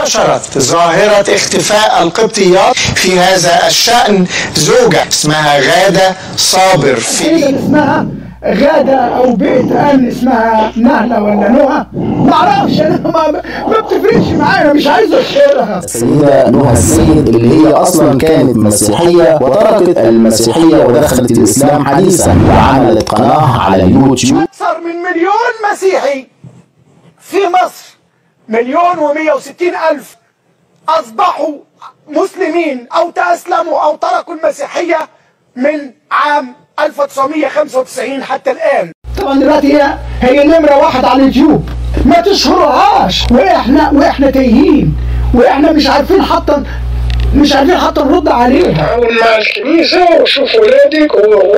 انتشرت ظاهرة اختفاء القبطيات في هذا الشأن زوجة اسمها غادة صابر في اسمها غادة أو بيت أهل اسمها نهلة ولا نهى ما أعرفش أنا ما, ما بتفرقش معايا مش عايز أشهرها السيدة نهى السيد اللي هي أصلا كانت مسيحية وتركت المسيحية ودخلت الإسلام حديثا وعملت قناة على اليوتيوب أكثر من مليون مسيحي في مصر مليون ومية وستين ألف أصبحوا مسلمين أو تأسلموا أو تركوا المسيحية من عام 1995 حتى الآن طبعا دلوقتي هي هي نمرة واحد على اليوتيوب ما تشهرهاش واحنا واحنا تايهين واحنا مش عارفين حتى مش عارفين حتى نرد عليها حاول مع الكنيسة وشوف ولادك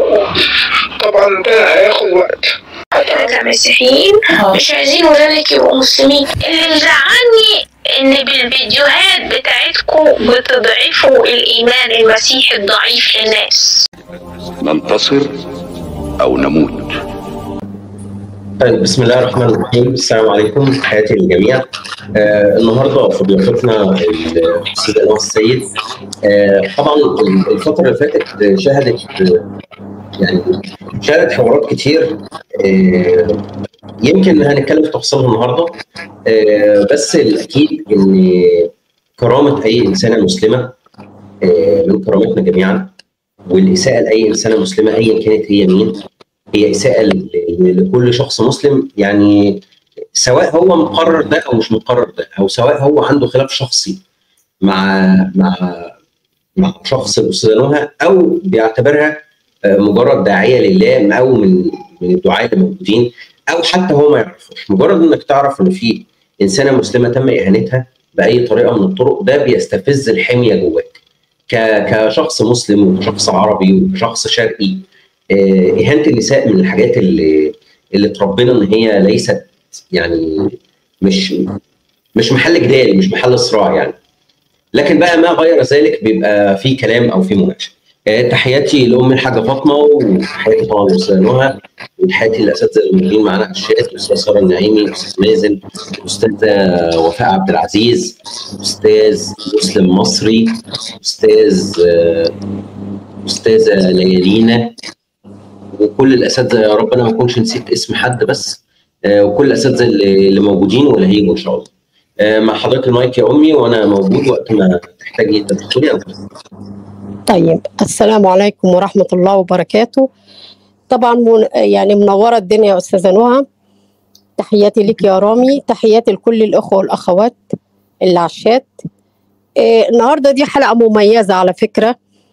وطبعا ده هياخد وقت احنا كمسيحيين مش عايزين ولادك يبقوا مسلمين اللي مزعلني ان بالفيديوهات بتاعتكم بتضعفوا الايمان المسيحي الضعيف للناس ننتصر أو نموت طيب بسم الله الرحمن الرحيم السلام عليكم تحياتي للجميع آه النهارده في ضيافتنا السيده نوى السيد آه طبعا الفتره اللي فاتت شهدت آه، يعني شهدت حوارات كتير آه يمكن هنتكلم في تفاصيلها النهارده آه بس الاكيد ان كرامه اي انسانه مسلمه آه من كرامتنا جميعا والاساءه لاي انسانه مسلمه ايا كانت هي مين هي اساءه ل- ل- لكل شخص مسلم يعني سواء هو مقرر ده او مش مقرر ده او سواء هو عنده خلاف شخصي مع مع مع شخص الاستاذه نهى او بيعتبرها آه، مجرد داعيه لله او من من الدعاء اللي موجودين او حتى هو ما يعرفوش مجرد انك تعرف ان في انسانه مسلمه تم اهانتها باي طريقه من الطرق ده بيستفز الحميه جواك ك- كشخص مسلم وكشخص عربي وكشخص شرقي آه، اهانه النساء من الحاجات اللي اللي اتربينا ان هي ليست يعني مش مش محل جدال مش محل صراع يعني لكن بقى ما غير ذلك بيبقى في كلام او في مناقشه آه، تحياتي لام الحاجه فاطمه وتحياتي طبعا للاستاذه نهى وتحياتي للاساتذه الموجودين معانا على الشات الاستاذ ساره النعيمي الاستاذ مازن الاستاذه وفاء عبد العزيز استاذ مسلم مصري استاذ آه، استاذه ليالينا وكل الاساتذه يا رب انا ما اكونش نسيت اسم حد بس آه، وكل الاساتذه اللي اللي موجودين واللي هيجوا ان شاء الله آه، مع حضرتك المايك يا امي وانا موجود وقت ما تحتاجي تدخلي أنا طيب السلام عليكم ورحمة الله وبركاته طبعا من يعني منورة الدنيا يا أستاذة نهى تحياتي لك يا رامي تحياتي لكل الأخوة والأخوات اللي على الشات إيه النهاردة دي حلقة مميزة على فكرة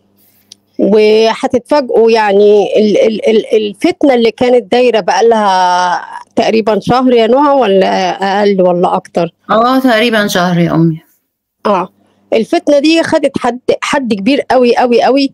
وهتتفاجئوا يعني ال- ال- ال- الفتنة اللي كانت دايرة بقالها تقريبا شهر يا نهى ولا أقل ولا أكتر اه تقريبا شهر يا امي اه الفتنه دي خدت حد حد كبير قوي قوي قوي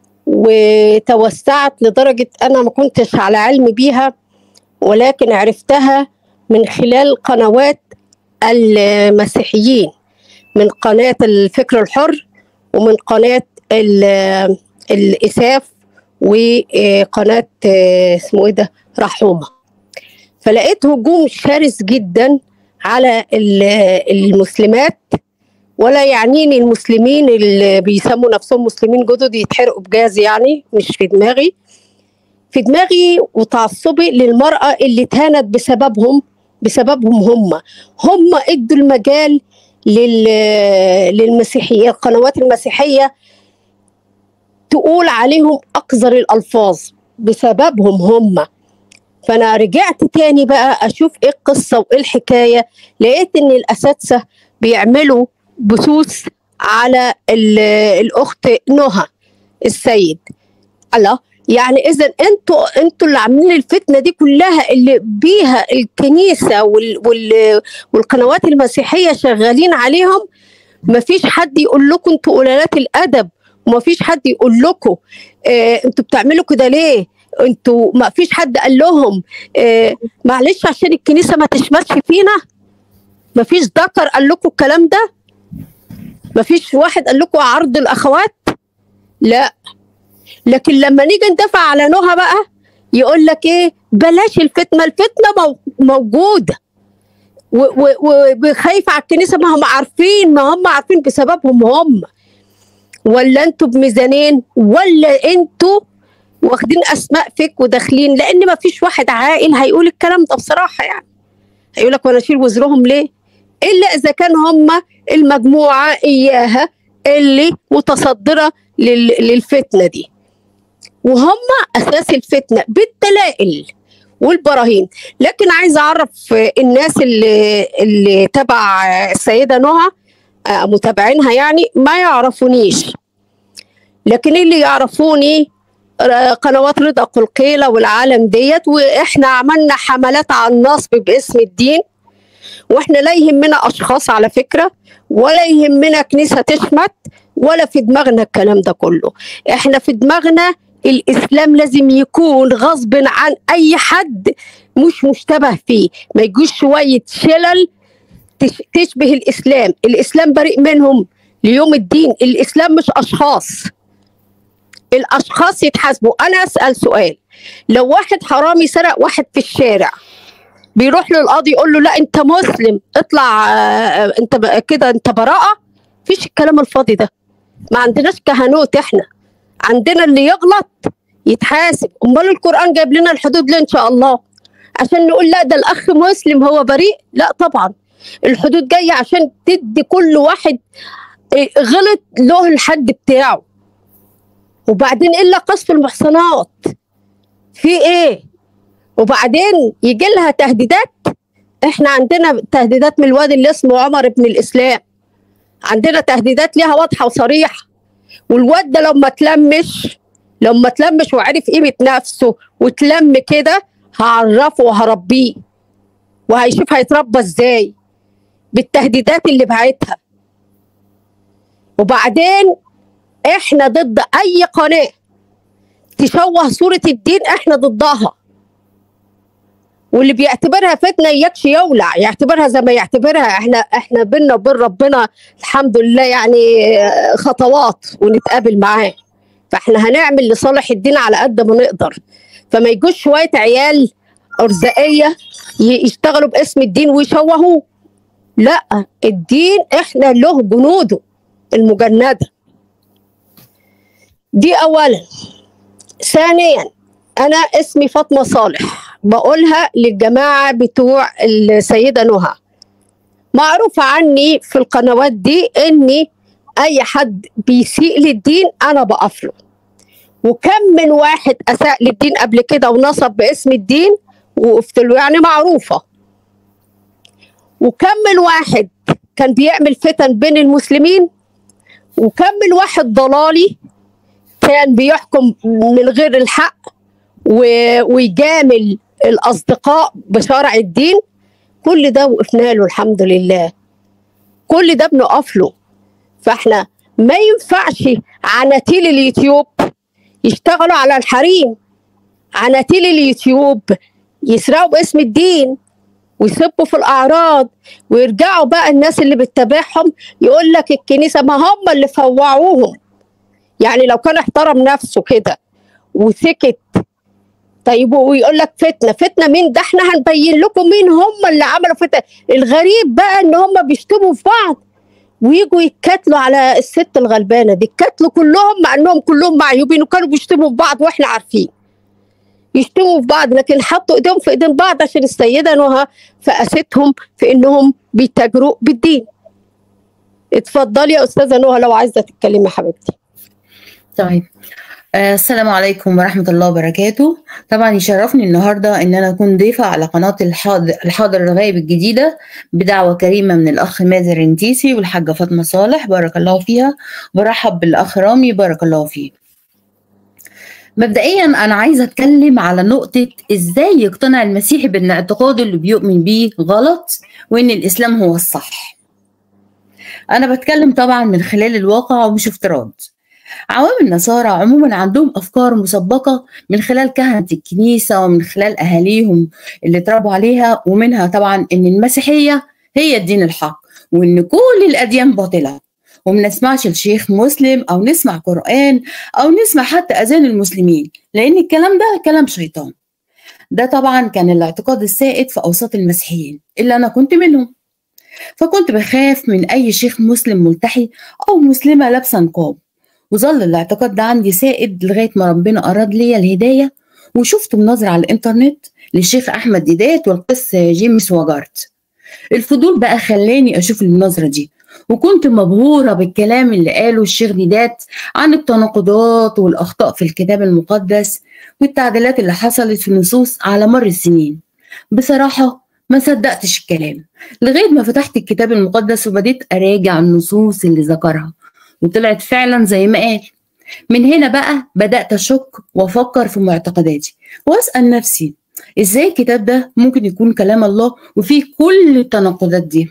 وتوسعت لدرجه انا ما كنتش على علم بيها ولكن عرفتها من خلال قنوات المسيحيين من قناه الفكر الحر ومن قناه ال- الاساف وقناه آه، اسمه ايه ده رحومه فلقيت هجوم شرس جدا على ال- المسلمات ولا يعنيني المسلمين اللي بيسموا نفسهم مسلمين جدد يتحرقوا بجاز يعني مش في دماغي في دماغي وتعصبي للمرأة اللي اتهانت بسببهم بسببهم هم هم ادوا المجال لل للمسيحية القنوات المسيحية تقول عليهم أقذر الألفاظ بسببهم هم فأنا رجعت تاني بقى أشوف إيه القصة وإيه الحكاية لقيت إن الأساتذة بيعملوا بثوث على ال- الاخت نهى السيد الله يعني اذا انتوا انتوا اللي عاملين الفتنه دي كلها اللي بيها الكنيسه وال وال والقنوات المسيحيه شغالين عليهم مفيش حد يقول لكم انتوا قلالات الادب ومفيش حد يقول لكم اه انتوا بتعملوا كده ليه انتوا ما فيش حد قال لهم اه معلش عشان الكنيسه ما تشمتش فينا مفيش ذكر قال لكم الكلام ده مفيش واحد قال لكم عرض الاخوات لا لكن لما نيجي ندافع على نهى بقى يقول لك ايه بلاش الفتنه الفتنه مو- موجوده و- و- وخايفه على الكنيسه ما هم عارفين ما هم عارفين بسببهم هم ولا انتوا بميزانين ولا انتوا واخدين اسماء فيك وداخلين لان ما فيش واحد عاقل هيقول الكلام ده بصراحه يعني هيقول لك وانا اشيل وزرهم ليه الا اذا كان هم المجموعه اياها اللي متصدره لل- للفتنه دي وهم اساس الفتنه بالدلائل والبراهين لكن عايز اعرف الناس اللي اللي تبع السيده نهى آه، متابعينها يعني ما يعرفونيش لكن اللي يعرفوني آه، قنوات رضا قلقيلة والعالم ديت واحنا عملنا حملات على النصب باسم الدين واحنا لا يهمنا اشخاص على فكرة ولا يهمنا كنيسة تشمت ولا في دماغنا الكلام ده كله احنا في دماغنا الاسلام لازم يكون غصب عن اي حد مش مشتبه فيه ما يجوش شوية شلل تش- تشبه الاسلام الاسلام بريء منهم ليوم الدين الاسلام مش اشخاص الاشخاص يتحاسبوا انا اسال سؤال لو واحد حرامي سرق واحد في الشارع بيروح للقاضي يقول له لا انت مسلم اطلع آه، انت ب- كده انت براءه فيش الكلام الفاضي ده ما عندناش كهنوت احنا عندنا اللي يغلط يتحاسب امال القران جايب لنا الحدود ليه ان شاء الله عشان نقول لا ده الاخ مسلم هو بريء لا طبعا الحدود جايه عشان تدي كل واحد إيه، غلط له الحد بتاعه وبعدين الا قصف المحصنات في ايه وبعدين يجي لها تهديدات احنا عندنا تهديدات من الواد اللي اسمه عمر بن الاسلام عندنا تهديدات ليها واضحه وصريحه والواد ده لما تلمش لما تلمش وعرف قيمه نفسه وتلم كده هعرفه وهربيه وهيشوف هيتربى ازاي بالتهديدات اللي بعتها وبعدين احنا ضد اي قناه تشوه صوره الدين احنا ضدها واللي بيعتبرها فتنه يكش يولع يعتبرها زي ما يعتبرها احنا احنا بينا وبين ربنا الحمد لله يعني آه، خطوات ونتقابل معاه فاحنا هنعمل لصالح الدين على قد ما نقدر فما يجوش شويه عيال ارزاقيه ي- يشتغلوا باسم الدين ويشوهوه لا الدين احنا له جنوده المجنده دي اولا ثانيا انا اسمي فاطمه صالح بقولها للجماعه بتوع السيده نهى معروف عني في القنوات دي اني اي حد بيسيء للدين انا بقف له وكم من واحد اساء للدين قبل كده ونصب باسم الدين وقفت له يعني معروفه وكم من واحد كان بيعمل فتن بين المسلمين وكم من واحد ضلالي كان بيحكم من غير الحق و- ويجامل الأصدقاء بشرع الدين كل ده وقفنا له الحمد لله كل ده بنقف له فاحنا ما ينفعش عناتيل اليوتيوب يشتغلوا على الحريم عناتيل اليوتيوب يسرقوا باسم الدين ويسبوا في الاعراض ويرجعوا بقى الناس اللي بتتابعهم يقول لك الكنيسه ما هم اللي فوعوهم يعني لو كان احترم نفسه كده وسكت طيب ويقول لك فتنه فتنه مين ده احنا هنبين لكم مين هم اللي عملوا فتنه الغريب بقى ان هم بيشتموا في بعض ويجوا يتكاتلوا على الست الغلبانه دي يتكاتلوا كلهم مع انهم كلهم معيوبين وكانوا بيشتموا في بعض واحنا عارفين يشتموا في بعض لكن حطوا ايديهم في ايدين بعض عشان السيده نهى فقاستهم في انهم بيتاجروا بالدين اتفضلي يا استاذه نهى لو عايزه تتكلمي يا حبيبتي طيب آه، السلام عليكم ورحمة الله وبركاته طبعا يشرفني النهاردة ان انا اكون ضيفة على قناة الحاضر, الحاضر الغايب الجديدة بدعوة كريمة من الاخ مازر انتيسي والحاجة فاطمة صالح بارك الله فيها برحب بالاخ رامي بارك الله فيه مبدئيا انا عايزة اتكلم على نقطة ازاي يقتنع المسيحي بان اعتقاده اللي بيؤمن بيه غلط وان الاسلام هو الصح انا بتكلم طبعا من خلال الواقع ومش افتراض عوام النصارى عموما عندهم افكار مسبقه من خلال كهنه الكنيسه ومن خلال اهاليهم اللي اتربوا عليها ومنها طبعا ان المسيحيه هي الدين الحق وان كل الاديان باطله وما نسمعش الشيخ مسلم او نسمع قران او نسمع حتى اذان المسلمين لان الكلام ده كلام شيطان ده طبعا كان الاعتقاد السائد في أوساط المسيحيين اللي أنا كنت منهم فكنت بخاف من أي شيخ مسلم ملتحي أو مسلمة لابسة نقاب وظل الاعتقاد ده عندي سائد لغاية ما ربنا أراد لي الهداية وشفت مناظرة على الإنترنت للشيخ أحمد ديدات والقس جيمس واجارت الفضول بقى خلاني أشوف المناظرة دي وكنت مبهورة بالكلام اللي قاله الشيخ ديدات عن التناقضات والأخطاء في الكتاب المقدس والتعديلات اللي حصلت في النصوص على مر السنين بصراحة ما صدقتش الكلام لغاية ما فتحت الكتاب المقدس وبديت أراجع النصوص اللي ذكرها وطلعت فعلا زي ما قال من هنا بقى بدأت أشك وأفكر في معتقداتي وأسأل نفسي إزاي الكتاب ده ممكن يكون كلام الله وفيه كل التناقضات دي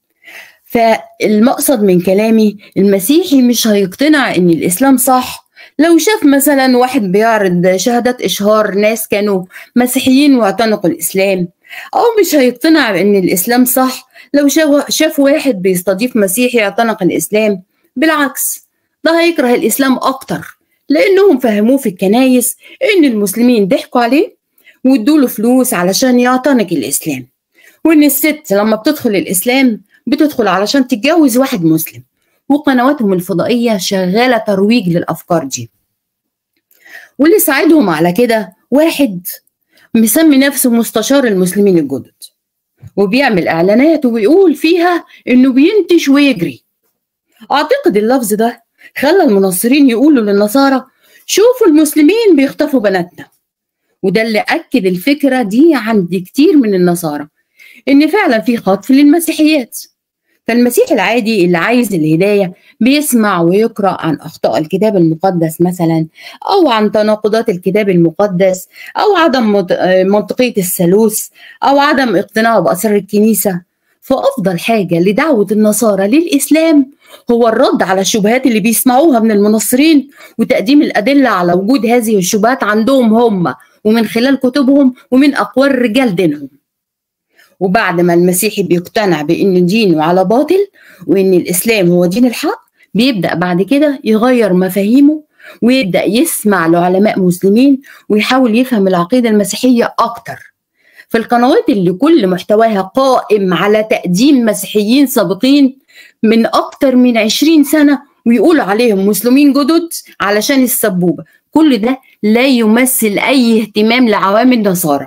فالمقصد من كلامي المسيحي مش هيقتنع ان الاسلام صح لو شاف مثلا واحد بيعرض شهادات اشهار ناس كانوا مسيحيين واعتنقوا الاسلام او مش هيقتنع ان الاسلام صح لو شاف واحد بيستضيف مسيحي اعتنق الاسلام بالعكس ده هيكره الاسلام اكتر لانهم فهموه في الكنايس ان المسلمين ضحكوا عليه وادوله فلوس علشان يعتنق الاسلام وان الست لما بتدخل الاسلام بتدخل علشان تتجوز واحد مسلم وقنواتهم الفضائية شغالة ترويج للأفكار دي واللي ساعدهم على كده واحد مسمي نفسه مستشار المسلمين الجدد وبيعمل إعلانات وبيقول فيها إنه بينتش ويجري أعتقد اللفظ ده خلى المنصرين يقولوا للنصارى شوفوا المسلمين بيخطفوا بناتنا وده اللي أكد الفكرة دي عند كتير من النصارى إن فعلا في خطف للمسيحيات فالمسيح العادي اللي عايز الهداية بيسمع ويقرأ عن أخطاء الكتاب المقدس مثلا أو عن تناقضات الكتاب المقدس أو عدم منطقية الثالوث أو عدم اقتناعه بأسرار الكنيسة فأفضل حاجة لدعوة النصارى للإسلام هو الرد على الشبهات اللي بيسمعوها من المنصرين وتقديم الأدلة على وجود هذه الشبهات عندهم هم ومن خلال كتبهم ومن أقوال رجال دينهم وبعد ما المسيحي بيقتنع بان دينه على باطل وان الاسلام هو دين الحق بيبدا بعد كده يغير مفاهيمه ويبدا يسمع لعلماء مسلمين ويحاول يفهم العقيده المسيحيه اكتر في القنوات اللي كل محتواها قائم على تقديم مسيحيين سابقين من اكتر من عشرين سنه ويقولوا عليهم مسلمين جدد علشان السبوبه كل ده لا يمثل اي اهتمام لعوام النصارى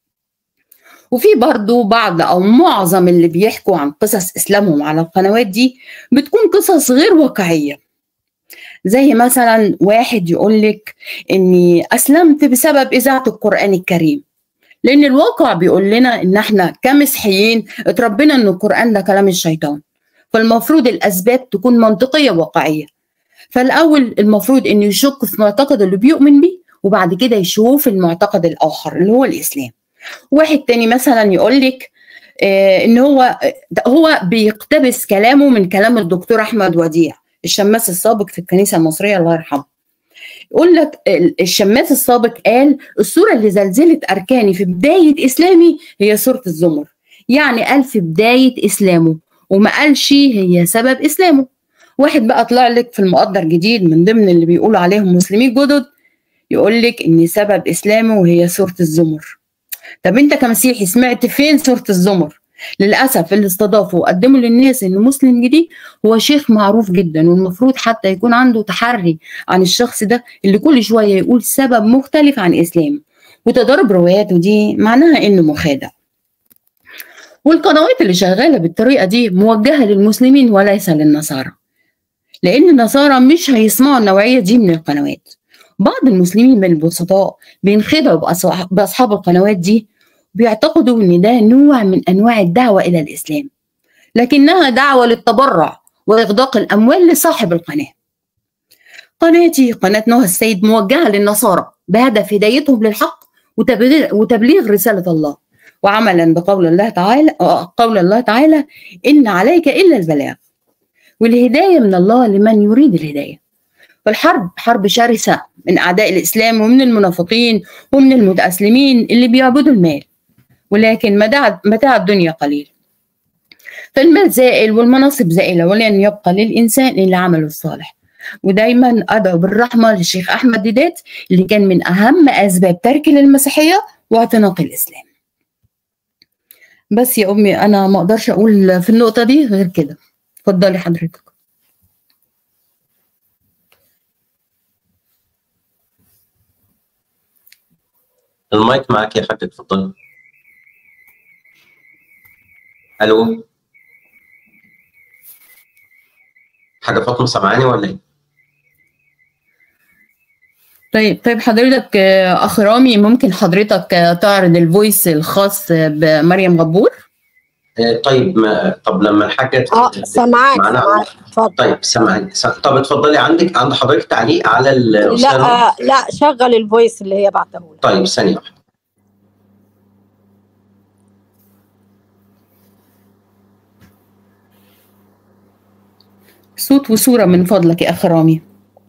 وفي برضو بعض او معظم اللي بيحكوا عن قصص اسلامهم على القنوات دي بتكون قصص غير واقعيه زي مثلا واحد يقول لك اني اسلمت بسبب اذاعه القران الكريم لان الواقع بيقول لنا ان احنا كمسيحيين اتربينا ان القران ده كلام الشيطان فالمفروض الاسباب تكون منطقيه واقعيه فالاول المفروض انه يشك في معتقد اللي بيؤمن بيه وبعد كده يشوف المعتقد الاخر اللي هو الاسلام واحد تاني مثلا يقول لك آه ان هو هو بيقتبس كلامه من كلام الدكتور احمد وديع الشماس السابق في الكنيسه المصريه الله يرحمه يقول لك الشماس السابق قال الصوره اللي زلزلت اركاني في بدايه اسلامي هي سوره الزمر يعني قال في بدايه اسلامه وما قالش هي سبب اسلامه واحد بقى طلع لك في المقدر جديد من ضمن اللي بيقولوا عليهم مسلمين جدد يقول لك ان سبب اسلامه وهي سوره الزمر طب انت كمسيحي سمعت فين سوره الزمر للاسف اللي استضافوا وقدموا للناس انه مسلم جديد هو شيخ معروف جدا والمفروض حتى يكون عنده تحري عن الشخص ده اللي كل شويه يقول سبب مختلف عن اسلامه وتضارب رواياته دي معناها انه مخادع والقنوات اللي شغاله بالطريقه دي موجهه للمسلمين وليس للنصارى لان النصارى مش هيسمعوا النوعيه دي من القنوات بعض المسلمين من البسطاء بينخدعوا باصحاب القنوات دي بيعتقدوا ان ده نوع من انواع الدعوه الى الاسلام لكنها دعوه للتبرع واغداق الاموال لصاحب القناه قناتي قناه نهى السيد موجهه للنصارى بهدف هدايتهم للحق وتبليغ, وتبليغ رساله الله وعملا بقول الله تعالى قول الله تعالى ان عليك الا البلاغ والهدايه من الله لمن يريد الهدايه فالحرب حرب شرسة من أعداء الإسلام ومن المنافقين ومن المتأسلمين اللي بيعبدوا المال ولكن متاع متاع الدنيا قليل فالمال زائل والمناصب زائلة ولن يبقى للإنسان إلا عمله الصالح ودايما أدعو بالرحمة للشيخ أحمد ديدات اللي كان من أهم أسباب تركي للمسيحية واعتناق الاسلام بس يا امي انا ما اقدرش اقول في النقطه دي غير كده اتفضلي حضرتك المايك معاك يا حاج اتفضلي الو حاجه فاطمه سامعاني ولا ايه؟ طيب طيب حضرتك آه، اخ رامي ممكن حضرتك آه، تعرض الفويس الخاص بمريم غبور آه، طيب ما طب لما الحاجه اه سامعاك معانا سامعاك اتفضل طيب سامعاني س- طب اتفضلي عندك عند حضرتك تعليق على الاستاذ لا لا شغل الفويس اللي هي بعته لك طيب ثانيه واحده صوت وصوره من فضلك يا اخ رامي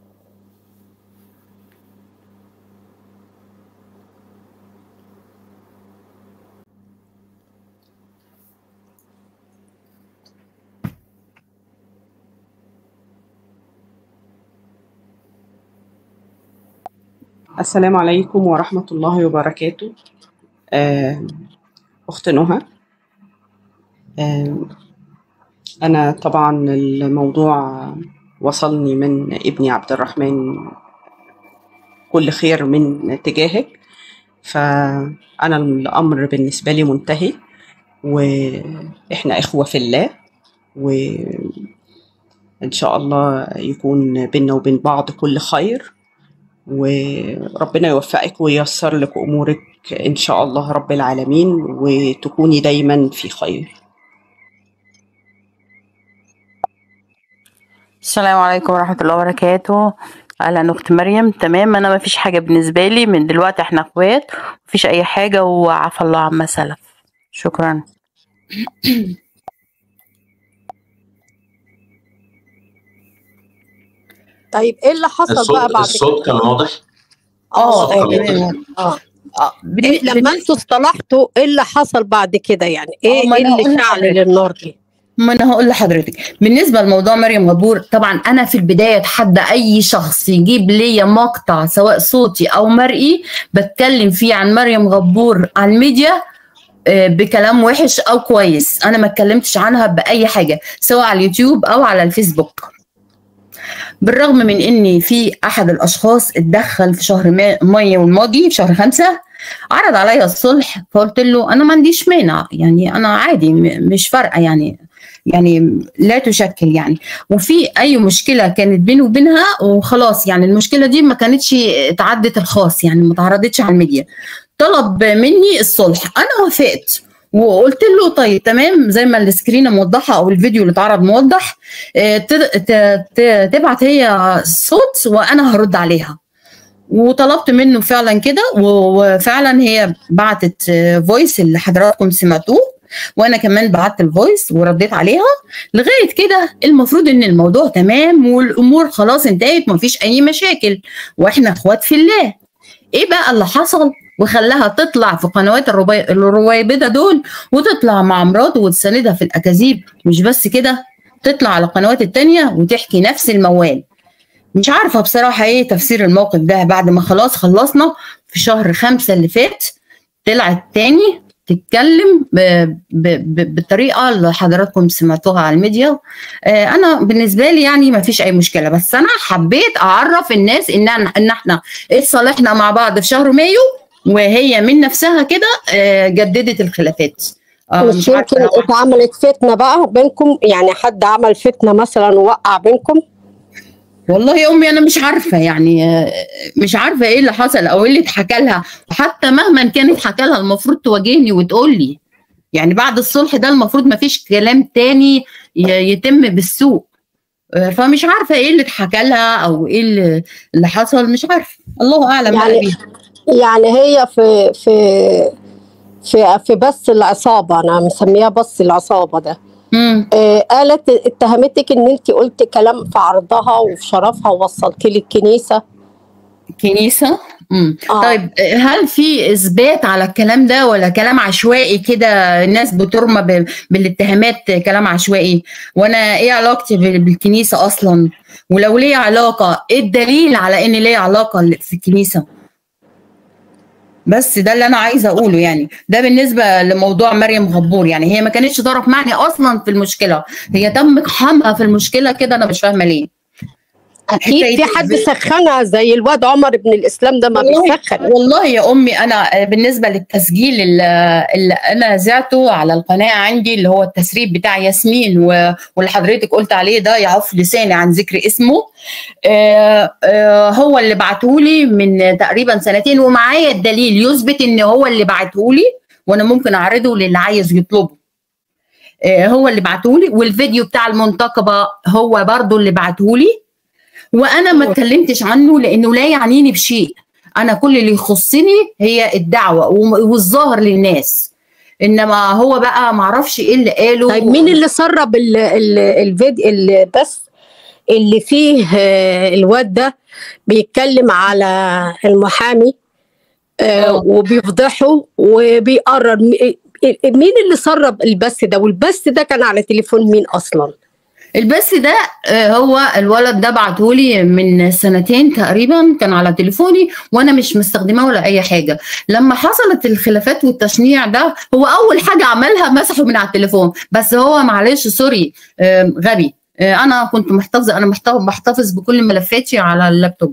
السلام عليكم ورحمة الله وبركاته آه، أخت نهى آه، أنا طبعا الموضوع وصلني من ابني عبد الرحمن كل خير من تجاهك فأنا الأمر بالنسبة لي منتهي وإحنا إخوة في الله وإن شاء الله يكون بينا وبين بعض كل خير وربنا يوفقك وييسر لك أمورك إن شاء الله رب العالمين وتكوني دايما في خير السلام عليكم ورحمة الله وبركاته أهلا أخت مريم تمام أنا ما فيش حاجة بالنسبة لي من دلوقتي احنا اخوات مفيش أي حاجة وعفى الله عما سلف شكرا طيب ايه اللي حصل بقى الصوت بعد الصوت كان واضح اه الصوت اه كان واضح اه إيه لما انتوا اصطلحتوا ايه اللي حصل بعد كده يعني ايه ما ايه أنا اللي هقول شعل لحضرتك. للنار دي ما انا هقول لحضرتك بالنسبه لموضوع مريم غبور طبعا انا في البدايه اتحدى اي شخص يجيب لي مقطع سواء صوتي او مرئي بتكلم فيه عن مريم غبور على الميديا آه، بكلام وحش او كويس انا ما اتكلمتش عنها باي حاجه سواء على اليوتيوب او على الفيسبوك بالرغم من ان في احد الاشخاص اتدخل في شهر ما- مايو الماضي في شهر خمسة عرض عليا الصلح فقلت له انا ما عنديش مانع يعني انا عادي م- مش فارقه يعني يعني لا تشكل يعني وفي اي مشكله كانت بيني وبينها وخلاص يعني المشكله دي ما كانتش اتعدت الخاص يعني ما اتعرضتش على الميديا طلب مني الصلح انا وافقت وقلت له طيب تمام زي ما السكرين موضحه او الفيديو اللي اتعرض موضح آه، ت- ت- ت- تبعت هي صوت وانا هرد عليها وطلبت منه فعلا كده و- وفعلا هي بعتت فويس اللي حضراتكم سمعتوه وانا كمان بعت الفويس ورديت عليها لغايه كده المفروض ان الموضوع تمام والامور خلاص انتهت مفيش اي مشاكل واحنا اخوات في الله ايه بقى اللي حصل وخلاها تطلع في قنوات الربي... الرويبده دول وتطلع مع مراته وتساندها في الاكاذيب مش بس كده تطلع على القنوات التانية وتحكي نفس الموال مش عارفة بصراحة ايه تفسير الموقف ده بعد ما خلاص خلصنا في شهر خمسة اللي فات طلعت تاني تتكلم ب... ب... ب... بالطريقة اللي حضراتكم سمعتوها على الميديا آه انا بالنسبة لي يعني ما فيش اي مشكلة بس انا حبيت اعرف الناس ان أنا... ان احنا اتصالحنا مع بعض في شهر مايو وهي من نفسها كده آه جددت الخلافات آه مش يمكن اتعملت فتنه بقى بينكم يعني حد عمل فتنه مثلا ووقع بينكم والله يا امي انا مش عارفه يعني آه، مش عارفه ايه اللي حصل او ايه اللي اتحكى لها وحتى مهما كان اتحكى لها المفروض تواجهني وتقول لي يعني بعد الصلح ده المفروض ما فيش كلام تاني ي- يتم بالسوء آه، فمش عارفه ايه اللي اتحكى لها او ايه اللي اللي حصل مش عارفه الله اعلم بقى يعني بيها. يعني هي في في في في بس العصابه انا مسميها بس العصابه ده آه قالت اتهمتك ان انت قلت كلام في عرضها وفي شرفها ووصلت لي الكنيسه كنيسه امم آه. طيب هل في اثبات على الكلام ده ولا كلام عشوائي كده الناس بترمى ب- بالاتهامات كلام عشوائي وانا ايه علاقتي بال- بالكنيسه اصلا ولو ليه علاقه ايه الدليل على ان ليه علاقه في الكنيسه بس ده اللي انا عايزه اقوله يعني ده بالنسبه لموضوع مريم غبور يعني هي ما كانتش طرف معني اصلا في المشكله هي تم اقحامها في المشكله كده انا مش فاهمه ليه اكيد في حد سخنها زي الواد عمر بن الاسلام ده ما والله- بيسخن والله يا امي انا بالنسبه للتسجيل اللي اللي انا ذعته على القناه عندي اللي هو التسريب بتاع ياسمين و- واللي حضرتك قلت عليه ده يعف لساني عن ذكر اسمه آه، آه، هو اللي بعتهولي من تقريبا سنتين ومعايا الدليل يثبت ان هو اللي بعتهولي وانا ممكن اعرضه للي عايز يطلبه آه، هو اللي بعتهولي والفيديو بتاع المنتقبه هو برضو اللي بعتهولي وانا ما اتكلمتش عنه لانه لا يعنيني بشيء انا كل اللي يخصني هي الدعوه وم- والظاهر للناس انما هو بقى ما اعرفش ايه اللي قاله طيب مين اللي سرب ال- ال- الفيديو اللي بس اللي فيه آه، الواد ده بيتكلم على المحامي آه، وبيفضحه وبيقرر م- مين اللي سرب البث ده والبث ده كان على تليفون مين اصلا البث ده آه، هو الولد ده بعتهولي من سنتين تقريبا كان على تليفوني وانا مش مستخدماه ولا اي حاجه لما حصلت الخلافات والتشنيع ده هو اول حاجه عملها مسحه من على التليفون بس هو معلش سوري آه، غبي آه، انا كنت محتفظه انا محتفظ بحتفظ بكل ملفاتي على اللابتوب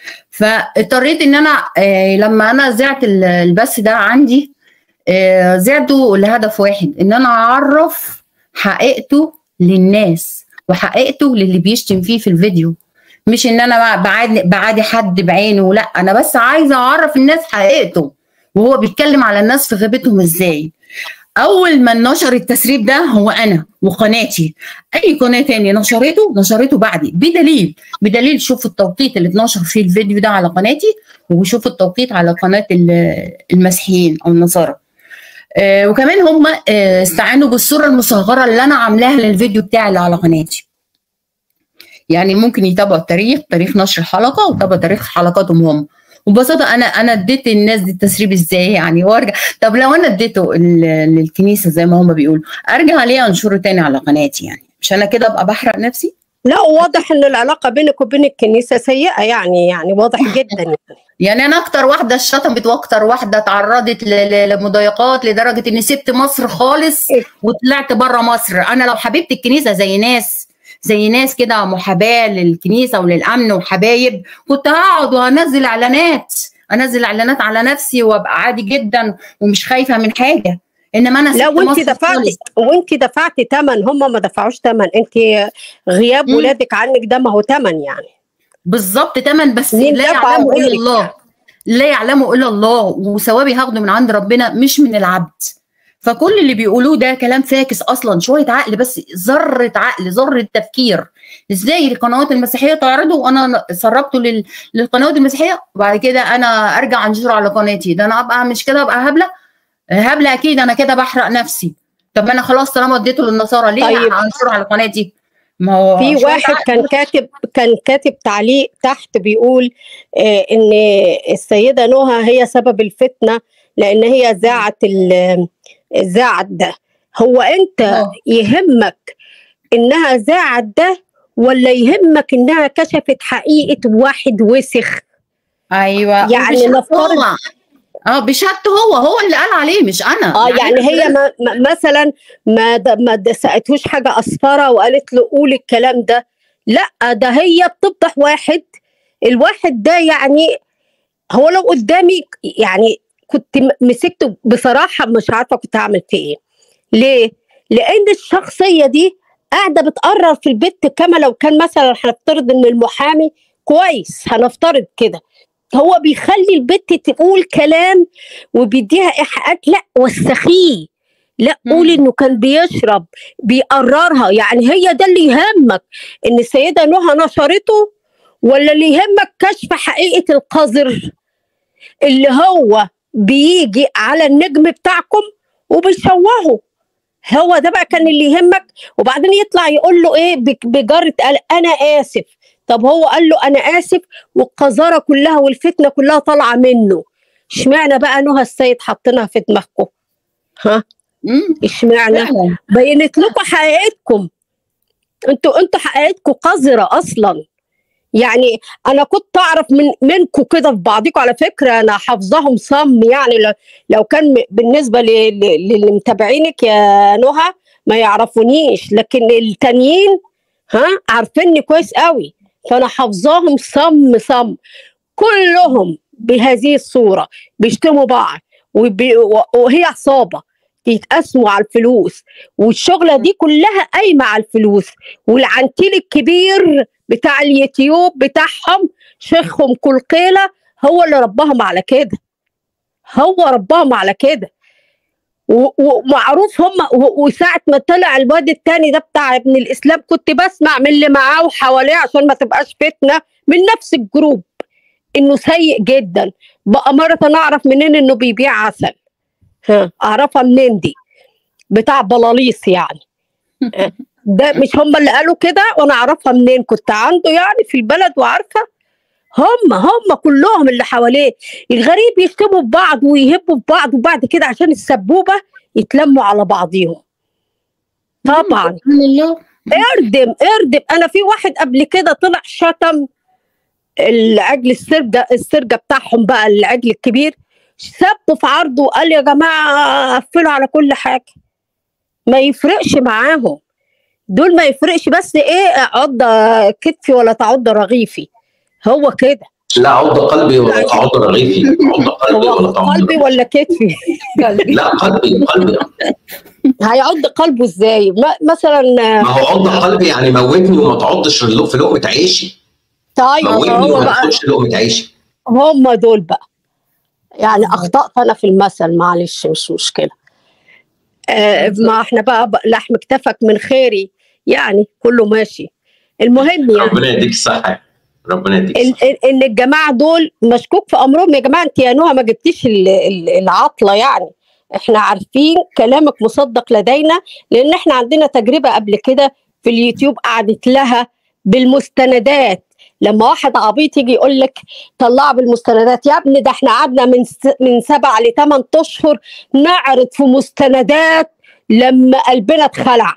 فاضطريت ان انا آه، لما انا زعت ال- البث ده عندي آه، زعته لهدف واحد ان انا اعرف حقيقته للناس وحقيقته للي بيشتم فيه في الفيديو مش ان انا بعادي بعادي حد بعينه لا انا بس عايزه اعرف الناس حقيقته وهو بيتكلم على الناس في غيبتهم ازاي اول ما نشر التسريب ده هو انا وقناتي اي قناه تاني نشرته نشرته بعدي بدليل بدليل شوف التوقيت اللي اتنشر فيه الفيديو ده على قناتي وشوف التوقيت على قناه ال- المسيحيين او النصارى آه، وكمان هم آه، استعانوا بالصوره المصغره اللي انا عاملاها للفيديو بتاعي اللي على قناتي يعني ممكن يتابعوا التاريخ تاريخ نشر الحلقه ويتابعوا تاريخ حلقاتهم هم وببساطه انا انا اديت الناس دي التسريب ازاي يعني وارجع طب لو انا اديته ال- للكنيسه زي ما هم بيقولوا ارجع ليه انشره تاني على قناتي يعني مش انا كده ابقى بحرق نفسي لا واضح ان العلاقه بينك وبين الكنيسه سيئه يعني يعني واضح جدا يعني يعني انا اكتر واحده اتشتمت واكتر واحده اتعرضت ل- ل- لمضايقات لدرجه اني سبت مصر خالص وطلعت بره مصر انا لو حبيبه الكنيسه زي ناس زي ناس كده محاباه للكنيسه وللامن وحبايب كنت هقعد وهنزل اعلانات انزل اعلانات على نفسي وابقى عادي جدا ومش خايفه من حاجه انما انا لا سبت وانت مصر دفعتي خالص. وانت دفعتي ثمن هم ما دفعوش ثمن انت غياب ولادك عنك ده ما هو ثمن يعني بالظبط تمن بس مين لا دفع يعلمه الا وقولك؟ الله لا يعلمه الا الله وثوابي هاخده من عند ربنا مش من العبد فكل اللي بيقولوه ده كلام فاكس اصلا شويه عقل بس ذره عقل ذره تفكير ازاي القنوات المسيحيه تعرضه وانا سربته لل... للقنوات المسيحيه وبعد كده انا ارجع انشره على قناتي ده انا ابقى مش كده ابقى هبله هبله اكيد انا كده بحرق نفسي طب انا خلاص طالما اديته للنصارى ليه طيب. انشره على قناتي ما هو في شوية واحد عقل. كان كاتب كان كاتب تعليق تحت بيقول آه ان السيده نهى هي سبب الفتنه لان هي ذاعت ال- ذاعت ده هو انت يهمك انها ذاعت ده ولا يهمك انها كشفت حقيقه واحد وسخ ايوه يعني وبشهادته نفترض هو. اه بشهادته هو هو اللي قال عليه مش انا اه يعني هي أنا- ما ما- مثلا ما د- ما د- سالتهوش حاجه اصفره وقالت له قول الكلام ده لا ده هي بتفضح واحد الواحد ده يعني هو لو قدامي يعني كنت م- مسكته بصراحه مش عارفه كنت هعمل فيه ايه ليه لان الشخصيه دي قاعده بتقرر في البيت كما لو كان مثلا هنفترض ان المحامي كويس هنفترض كده هو بيخلي البت تقول كلام وبيديها ايحاءات لا وسخيه لا قول انه كان بيشرب بيقررها يعني هي ده اللي يهمك ان السيده نهى نشرته ولا اللي يهمك كشف حقيقه القذر اللي هو بيجي على النجم بتاعكم وبيشوهه هو ده بقى كان اللي يهمك وبعدين يطلع يقول له ايه بك- بجرة قال انا اسف طب هو قال له انا اسف والقذاره كلها والفتنه كلها طالعه منه اشمعنى بقى نهى السيد حاطينها في دماغكم ها اشمعنى فعلا. بينت لكم حقيقتكم انتوا انتوا حقيقتكم قذره اصلا يعني انا كنت اعرف من منكم كده في بعضكم على فكره انا حافظاهم صم يعني لو, لو كان م- بالنسبه ل- ل- للي متابعينك يا نهى ما يعرفونيش لكن التانيين ها عارفيني كويس قوي فانا حافظاهم صم صم كلهم بهذه الصوره بيشتموا بعض وبي- و- وهي عصابه يتقسموا على الفلوس والشغله دي كلها قايمه على الفلوس والعنتيل الكبير بتاع اليوتيوب بتاعهم شيخهم كلقيله هو اللي رباهم على كده هو رباهم على كده و- ومعروف هم و- وساعة ما طلع الواد التاني ده بتاع ابن الإسلام كنت بسمع من اللي معاه وحواليه عشان ما تبقاش فتنة من نفس الجروب إنه سيء جدا بقى مرة أنا أعرف منين إنه بيبيع عسل ها أعرفها منين دي بتاع بلاليص يعني ها، ده مش هم اللي قالوا كده وأنا أعرفها منين كنت عنده يعني في البلد وعارفة هم هم كلهم اللي حواليه الغريب يشتموا في بعض ويهبوا في بعض وبعد كده عشان السبوبه يتلموا على بعضيهم طبعا اردم اردم انا في واحد قبل كده طلع شتم العجل السرجه السرجه بتاعهم بقى العجل الكبير سبه في عرضه وقال يا جماعه قفلوا على كل حاجه ما يفرقش معاهم دول ما يفرقش بس ايه عض كتفي ولا تعض رغيفي هو كده لا عض قلبي ولا تعض رغيفي عض قلبي ولا تعض قلبي ولا كتفي لا قلبي قلبي هيعض قلبه ازاي ما- مثلا ما هو عض قلبي يعني موتني وما تعضش اللق- في لقمه عيشي طيب موتني هو وما بقى تاخدش لقمه عيشي هم دول بقى يعني اخطات انا في المثل معلش مش مشكله آه ما احنا بقى, بقى لحم كتفك من خيري يعني كله ماشي المهم يعني ربنا يديك الصحه ربنا يديك ان, إن- ان الجماعه دول مشكوك في امرهم يا جماعه انت يا نهى ما جبتيش ال- ال- العطله يعني احنا عارفين كلامك مصدق لدينا لان احنا عندنا تجربه قبل كده في اليوتيوب قعدت لها بالمستندات لما واحد عبيط يجي يقول لك طلع بالمستندات يا ابني ده احنا قعدنا من س- من سبع لثمان اشهر نعرض في مستندات لما قلبنا اتخلع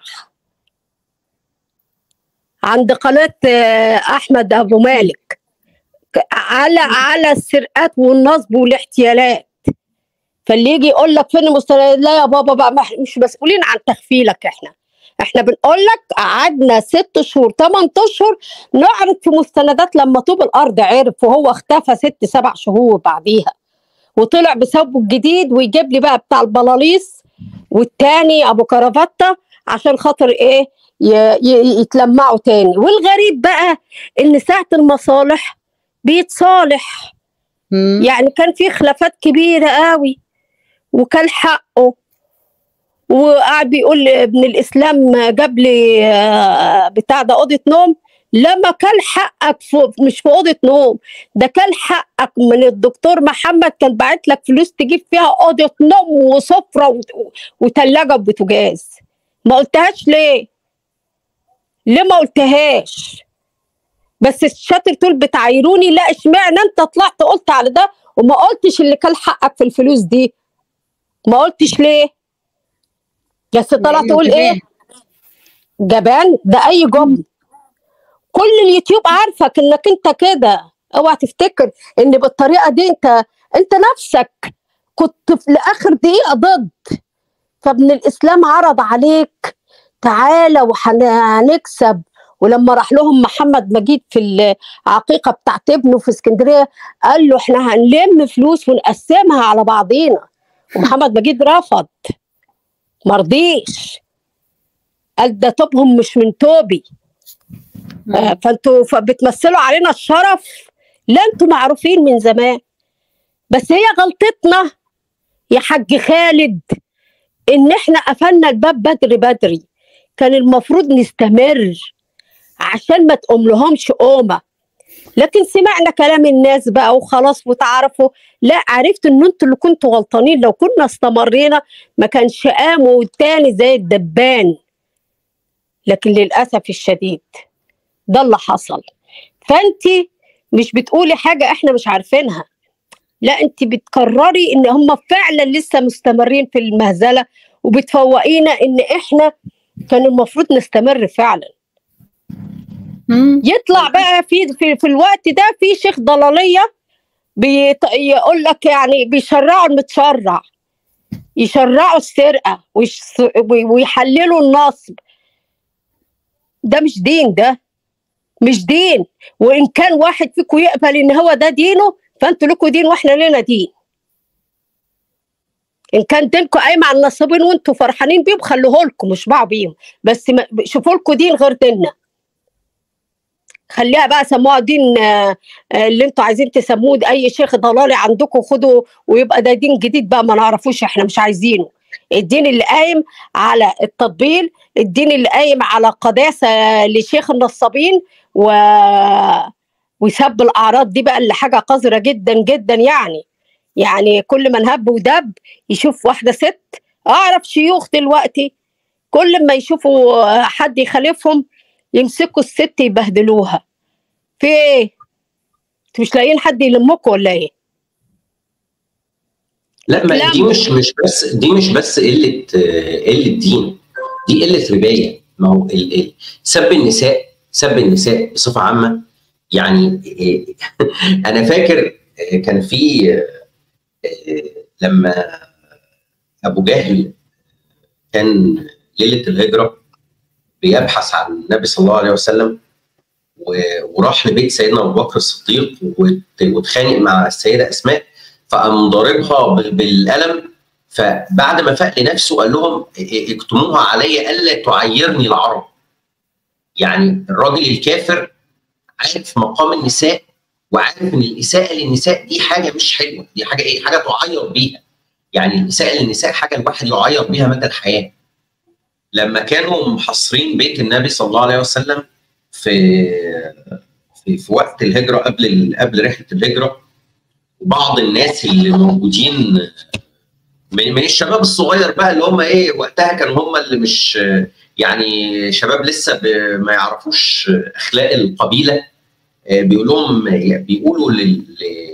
عند قناه آه، احمد ابو مالك ك- على على السرقات والنصب والاحتيالات فاللي يجي يقول لك فين المستندات لا يا بابا بقى ما إحنا مش مسؤولين عن تخفيلك احنا احنا بنقول لك قعدنا ست شهور ثمان اشهر نعرض في مستندات لما طوب الارض عرف وهو اختفى ست سبع شهور بعديها وطلع بثوبه الجديد ويجيب لي بقى بتاع البلاليص والتاني ابو كرافته عشان خاطر ايه ي- ي- يتلمعوا تاني والغريب بقى ان ساعه المصالح بيتصالح يعني كان في خلافات كبيره قوي وكان حقه وقعد بيقول ابن الاسلام جاب لي آه، بتاع ده اوضه نوم لما كان حقك في مش في اوضه نوم ده كان حقك من الدكتور محمد كان باعت لك فلوس تجيب فيها اوضه نوم وسفره وت- وتلاجه وبوتاجاز ما قلتهاش ليه؟ ليه ما قلتهاش؟ بس الشاطر تقول بتعايروني لا اشمعنى انت طلعت قلت على ده وما قلتش اللي كان حقك في الفلوس دي ما قلتش ليه بس طلع لأنه تقول ايه جبان ده اي جبن كل اليوتيوب عارفك انك انت كده اوعى تفتكر ان بالطريقه دي انت انت نفسك كنت في لاخر دقيقه ضد فابن الاسلام عرض عليك تعالى وهنكسب ولما راح لهم محمد مجيد في العقيقه بتاعت ابنه في اسكندريه قال له احنا هنلم فلوس ونقسمها على بعضينا ومحمد مجيد رفض مرضيش قال ده توبهم مش من توبي آه، فانتوا ف- بتمثلوا علينا الشرف لا انتوا معروفين من زمان بس هي غلطتنا يا حاج خالد ان احنا قفلنا الباب بدري بدري كان المفروض نستمر عشان ما تقوم لهمش قومه لكن سمعنا كلام الناس بقى وخلاص وتعرفوا لا عرفت ان انتوا اللي كنتوا غلطانين لو كنا استمرينا ما كانش قاموا تاني زي الدبان لكن للاسف الشديد ده اللي حصل فانت مش بتقولي حاجه احنا مش عارفينها لا انت بتكرري ان هم فعلا لسه مستمرين في المهزله وبتفوقينا ان احنا كان المفروض نستمر فعلا يطلع بقى في في, في الوقت ده في شيخ ضلاليه بيط... يقول لك يعني بيشرعوا المتشرع يشرعوا السرقه ويش... وي- ويحللوا النصب ده مش دين ده مش دين وان كان واحد فيكم يقبل ان هو ده دينه فانتوا لكم دين واحنا لنا دين ان كان دينكم قايم على النصابين وانتوا فرحانين بيهم خلوه لكم مش باعوا بيهم بس ما- شوفوا لكم دين غير ديننا خليها بقى سموها دين آه، آه، اللي انتوا عايزين تسموه ده اي شيخ ضلالي عندكم خدوا ويبقى ده دين جديد بقى ما نعرفوش احنا مش عايزينه الدين اللي قايم على التطبيل الدين اللي قايم على قداسة لشيخ النصابين و... وسب الأعراض دي بقى اللي حاجة قذرة جدا جدا يعني يعني كل من هب ودب يشوف واحدة ست أعرف شيوخ دلوقتي كل ما يشوفوا حد يخالفهم يمسكوا الست يبهدلوها في ايه؟ انتوا مش لاقيين حد يلمكوا ولا ايه؟ لا ما لا. دي مش مش بس دي مش بس قله آه، قله دين دي قله ربايه ما هو ال- ال- سب النساء سب النساء بصفه عامه يعني آه، انا فاكر آه، كان في آه، آه، لما ابو جهل كان ليله الهجره بيبحث عن النبي صلى الله عليه وسلم و- وراح لبيت سيدنا ابو بكر الصديق وت- واتخانق مع السيده اسماء فقام ضاربها ب- بالقلم فبعد ما فاق لنفسه قال لهم ا- اكتموها علي الا تعيرني العرب يعني الراجل الكافر عارف مقام النساء وعارف ان الاساءه للنساء دي حاجه مش حلوه دي حاجه ايه حاجه تعير بيها يعني الاساءه للنساء حاجه الواحد يعير بيها مدى الحياه لما كانوا محاصرين بيت النبي صلى الله عليه وسلم في في, في وقت الهجره قبل ال- قبل رحله الهجره بعض الناس اللي موجودين من, من الشباب الصغير بقى اللي هم ايه وقتها كانوا هم اللي مش يعني شباب لسه ب- ما يعرفوش اخلاق القبيله آه، بيقول لهم بيقولوا لل-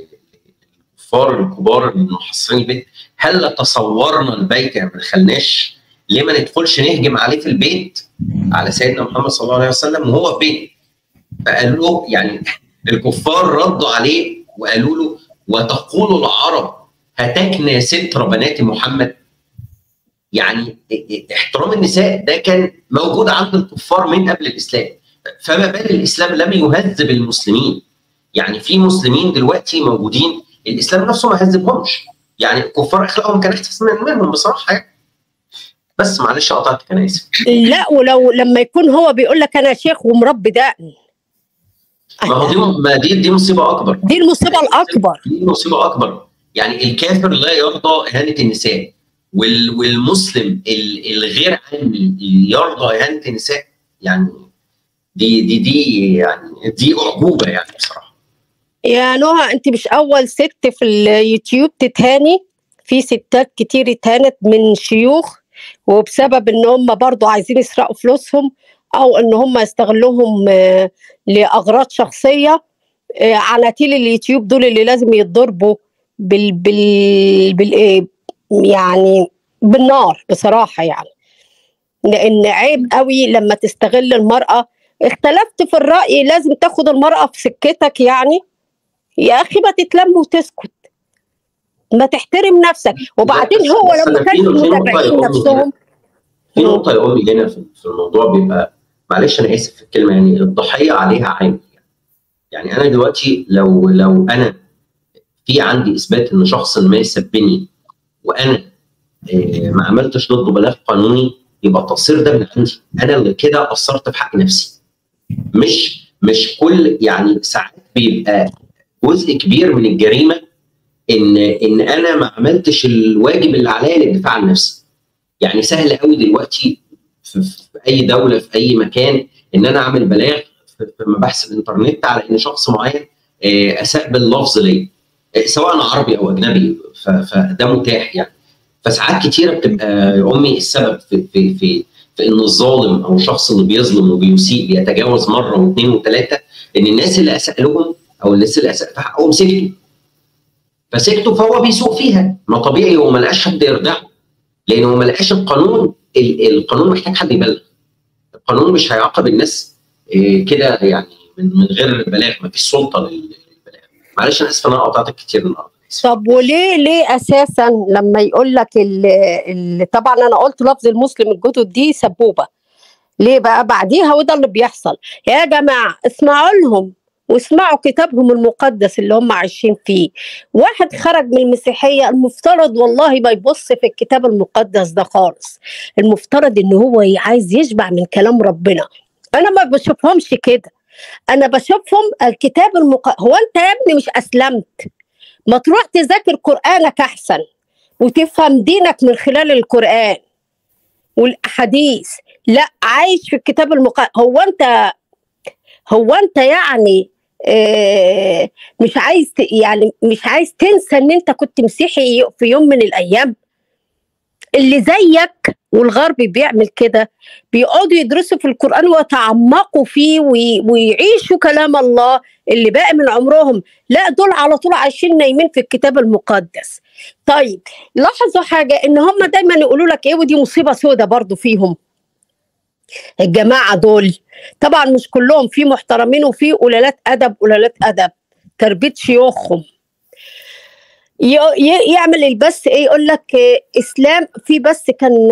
للكفار الكبار المحاصرين البيت هل تصورنا البيت يعني ما دخلناش ليه ما ندخلش نهجم عليه في البيت على سيدنا محمد صلى الله عليه وسلم وهو في بيت فقالوا له يعني الكفار ردوا عليه وقالوا له وتقول العرب هتكنى ستر بنات محمد يعني احترام النساء ده كان موجود عند الكفار من قبل الاسلام فما بال الاسلام لم يهذب المسلمين يعني في مسلمين دلوقتي موجودين الاسلام نفسه ما هذبهمش يعني الكفار اخلاقهم كان احسن من- منهم بصراحه يعني بس معلش قطعتك انا اسف لا ولو لما يكون هو بيقول لك انا شيخ ومربي دقن ما هو دي ما دي دي مصيبه اكبر دي المصيبه الاكبر دي مصيبه اكبر يعني الكافر لا يرضى اهانه النساء وال والمسلم ال- الغير علمي يرضى اهانه النساء يعني دي دي دي يعني دي اعجوبه يعني بصراحه يا نهى انت مش اول ست في اليوتيوب تتهاني في ستات كتير اتهانت من شيوخ وبسبب ان هم برضو عايزين يسرقوا فلوسهم او ان هم يستغلوهم آه، لاغراض شخصيه آه، عناتيل اليوتيوب دول اللي لازم يتضربوا بال بال بال إيه؟ يعني بالنار بصراحه يعني لان عيب قوي لما تستغل المراه اختلفت في الراي لازم تاخد المراه في سكتك يعني يا اخي ما تتلم وتسكت ما تحترم نفسك وبعدين بس- هو بس لما أنا كان في- في نقطة يا المتابعين أمي نفسهم في نقطه يا امي هنا في في الموضوع بيبقى معلش انا اسف في الكلمه يعني الضحيه عليها عامل يعني انا دلوقتي لو لو انا في عندي اثبات ان شخص ما سبني وانا آه، ما عملتش ضده بلاغ قانوني يبقى التقصير ده من عندي انا اللي كده قصرت في حق نفسي مش مش كل يعني ساعات بيبقى جزء كبير من الجريمه ان ان انا ما عملتش الواجب اللي عليا للدفاع عن نفسي يعني سهل قوي دلوقتي في, في اي دوله في اي مكان ان انا اعمل بلاغ في في مباحث الانترنت على ان شخص معين آه، اساء باللفظ ليا آه، سواء عربي او اجنبي ف- فده متاح يعني فساعات كتيره بتبقى يا امي السبب في في في في ان الظالم او الشخص اللي بيظلم وبيسيء بيتجاوز مره واثنين وثلاثه ان الناس اللي اساء لهم او الناس اللي اساء في حقهم سكتوا فسكتوا فهو بيسوق فيها ما طبيعي هو ما لقاش حد يرضعه لان هو ما لقاش القانون ال- القانون محتاج حد يبلغ القانون مش هيعاقب الناس إيه كده يعني من من غير بلاغ ما فيش سلطه لل- للبلاغ معلش انا اسف إن انا قطعتك كتير النهارده طب وليه ليه اساسا لما يقول لك ال- ال- طبعا انا قلت لفظ المسلم الجدد دي سبوبه ليه بقى بعديها وده اللي بيحصل يا جماعه اسمعوا لهم واسمعوا كتابهم المقدس اللي هم عايشين فيه واحد خرج من المسيحيه المفترض والله ما يبص في الكتاب المقدس ده خالص المفترض ان هو عايز يشبع من كلام ربنا انا ما بشوفهمش كده انا بشوفهم الكتاب المقدس هو انت يا ابني مش اسلمت ما تروح تذاكر قرآنك أحسن وتفهم دينك من خلال القرآن والأحاديث لا عايش في الكتاب المقدس هو أنت هو أنت يعني آه، مش عايز ت- يعني مش عايز تنسى ان انت كنت مسيحي في يوم من الايام اللي زيك والغرب بيعمل كده بيقعدوا يدرسوا في القرآن ويتعمقوا فيه وي- ويعيشوا كلام الله اللي باقي من عمرهم لا دول على طول عايشين نايمين في الكتاب المقدس طيب لاحظوا حاجة ان هم دايما يقولوا لك ايه ودي مصيبة سودة برضو فيهم الجماعة دول طبعا مش كلهم في محترمين وفي قلالات أدب قلالات أدب تربية شيوخهم ي- ي- يعمل البث ايه يقول لك إيه اسلام في بث كان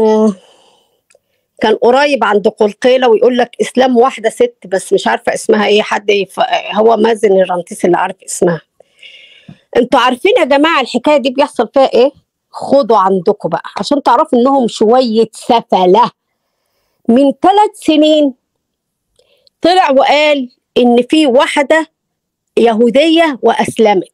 كان قريب عند قلقيلة ويقول لك اسلام واحده ست بس مش عارفه اسمها ايه حد يف... هو مازن الرنتيس اللي عارف اسمها انتوا عارفين يا جماعه الحكايه دي بيحصل فيها ايه خدوا عندكم بقى عشان تعرفوا انهم شويه سفله من ثلاث سنين طلع وقال ان في واحده يهوديه واسلمت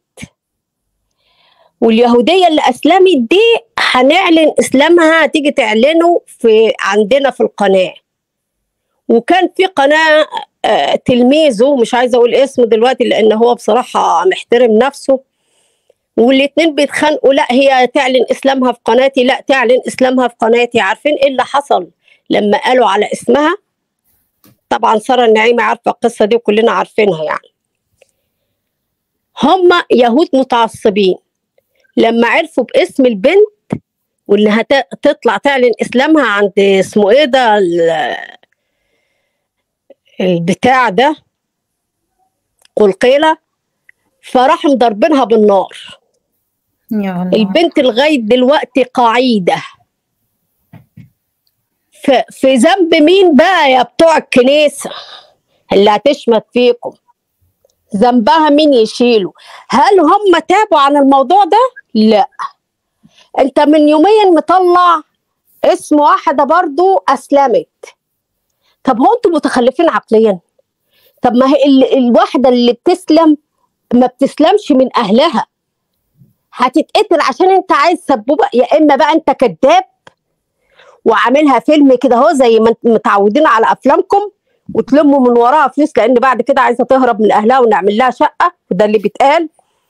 واليهوديه اللي اسلمت دي هنعلن اسلامها هتيجي تعلنه في عندنا في القناه وكان في قناه آه، تلميذه مش عايزه اقول اسمه دلوقتي لان هو بصراحه محترم نفسه والاتنين بيتخانقوا لا هي تعلن اسلامها في قناتي لا تعلن اسلامها في قناتي عارفين ايه اللي حصل لما قالوا على اسمها طبعا ساره النعيمه عارفه القصه دي وكلنا عارفينها يعني هم يهود متعصبين لما عرفوا باسم البنت وانها ت- تطلع تعلن اسلامها عند اسمه ايه ده ال- البتاع ده قلقيله فراحوا مضربينها بالنار يا الله البنت لغايه دلوقتي قاعده في, في ذنب مين بقى يا بتوع الكنيسه اللي هتشمت فيكم ذنبها مين يشيله هل هم تابوا عن الموضوع ده لا انت من يومين مطلع اسم واحده برضو اسلمت طب هو انتوا متخلفين عقليا طب ما هي ال- الواحده اللي بتسلم ما بتسلمش من اهلها هتتقتل عشان انت عايز سبوبه يا اما بقى انت كذاب وعاملها فيلم كده اهو زي ما انتم متعودين على افلامكم وتلموا من وراها فلوس لان بعد كده عايزه تهرب من اهلها ونعمل لها شقه وده اللي بيتقال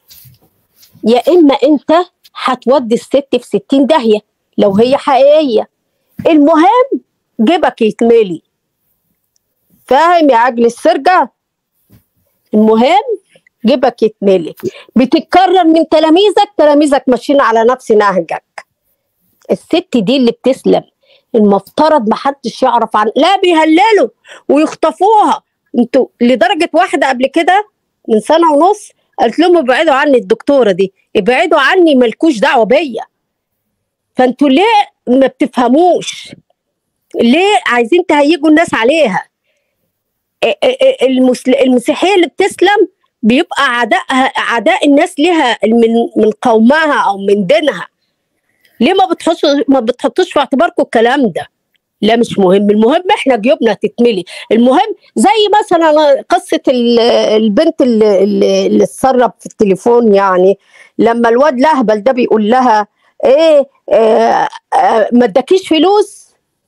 يا اما انت هتودي الست في 60 داهيه لو هي حقيقيه المهم جيبك يتملي فاهم يا عجل السرجه المهم جيبك يتملي بتتكرر من تلاميذك تلاميذك ماشيين على نفس نهجك الست دي اللي بتسلم المفترض محدش يعرف عن لا بيهللوا ويخطفوها انتوا لدرجه واحده قبل كده من سنه ونص قالت لهم ابعدوا عني الدكتوره دي ابعدوا عني ملكوش دعوه بيا فانتوا ليه ما بتفهموش ليه عايزين تهيجوا الناس عليها ا- ا- المسل- المسيحيه اللي بتسلم بيبقى عداءها عداء الناس ليها من من قومها او من دينها ليه ما بتحطش ما بتحطوش في اعتباركم الكلام ده لا مش مهم المهم احنا جيوبنا تتملي المهم زي مثلا قصه ال- البنت اللي, اللي اللي اتسرب في التليفون يعني لما الواد لهبل ده بيقول لها ايه آه آه ما اداكيش فلوس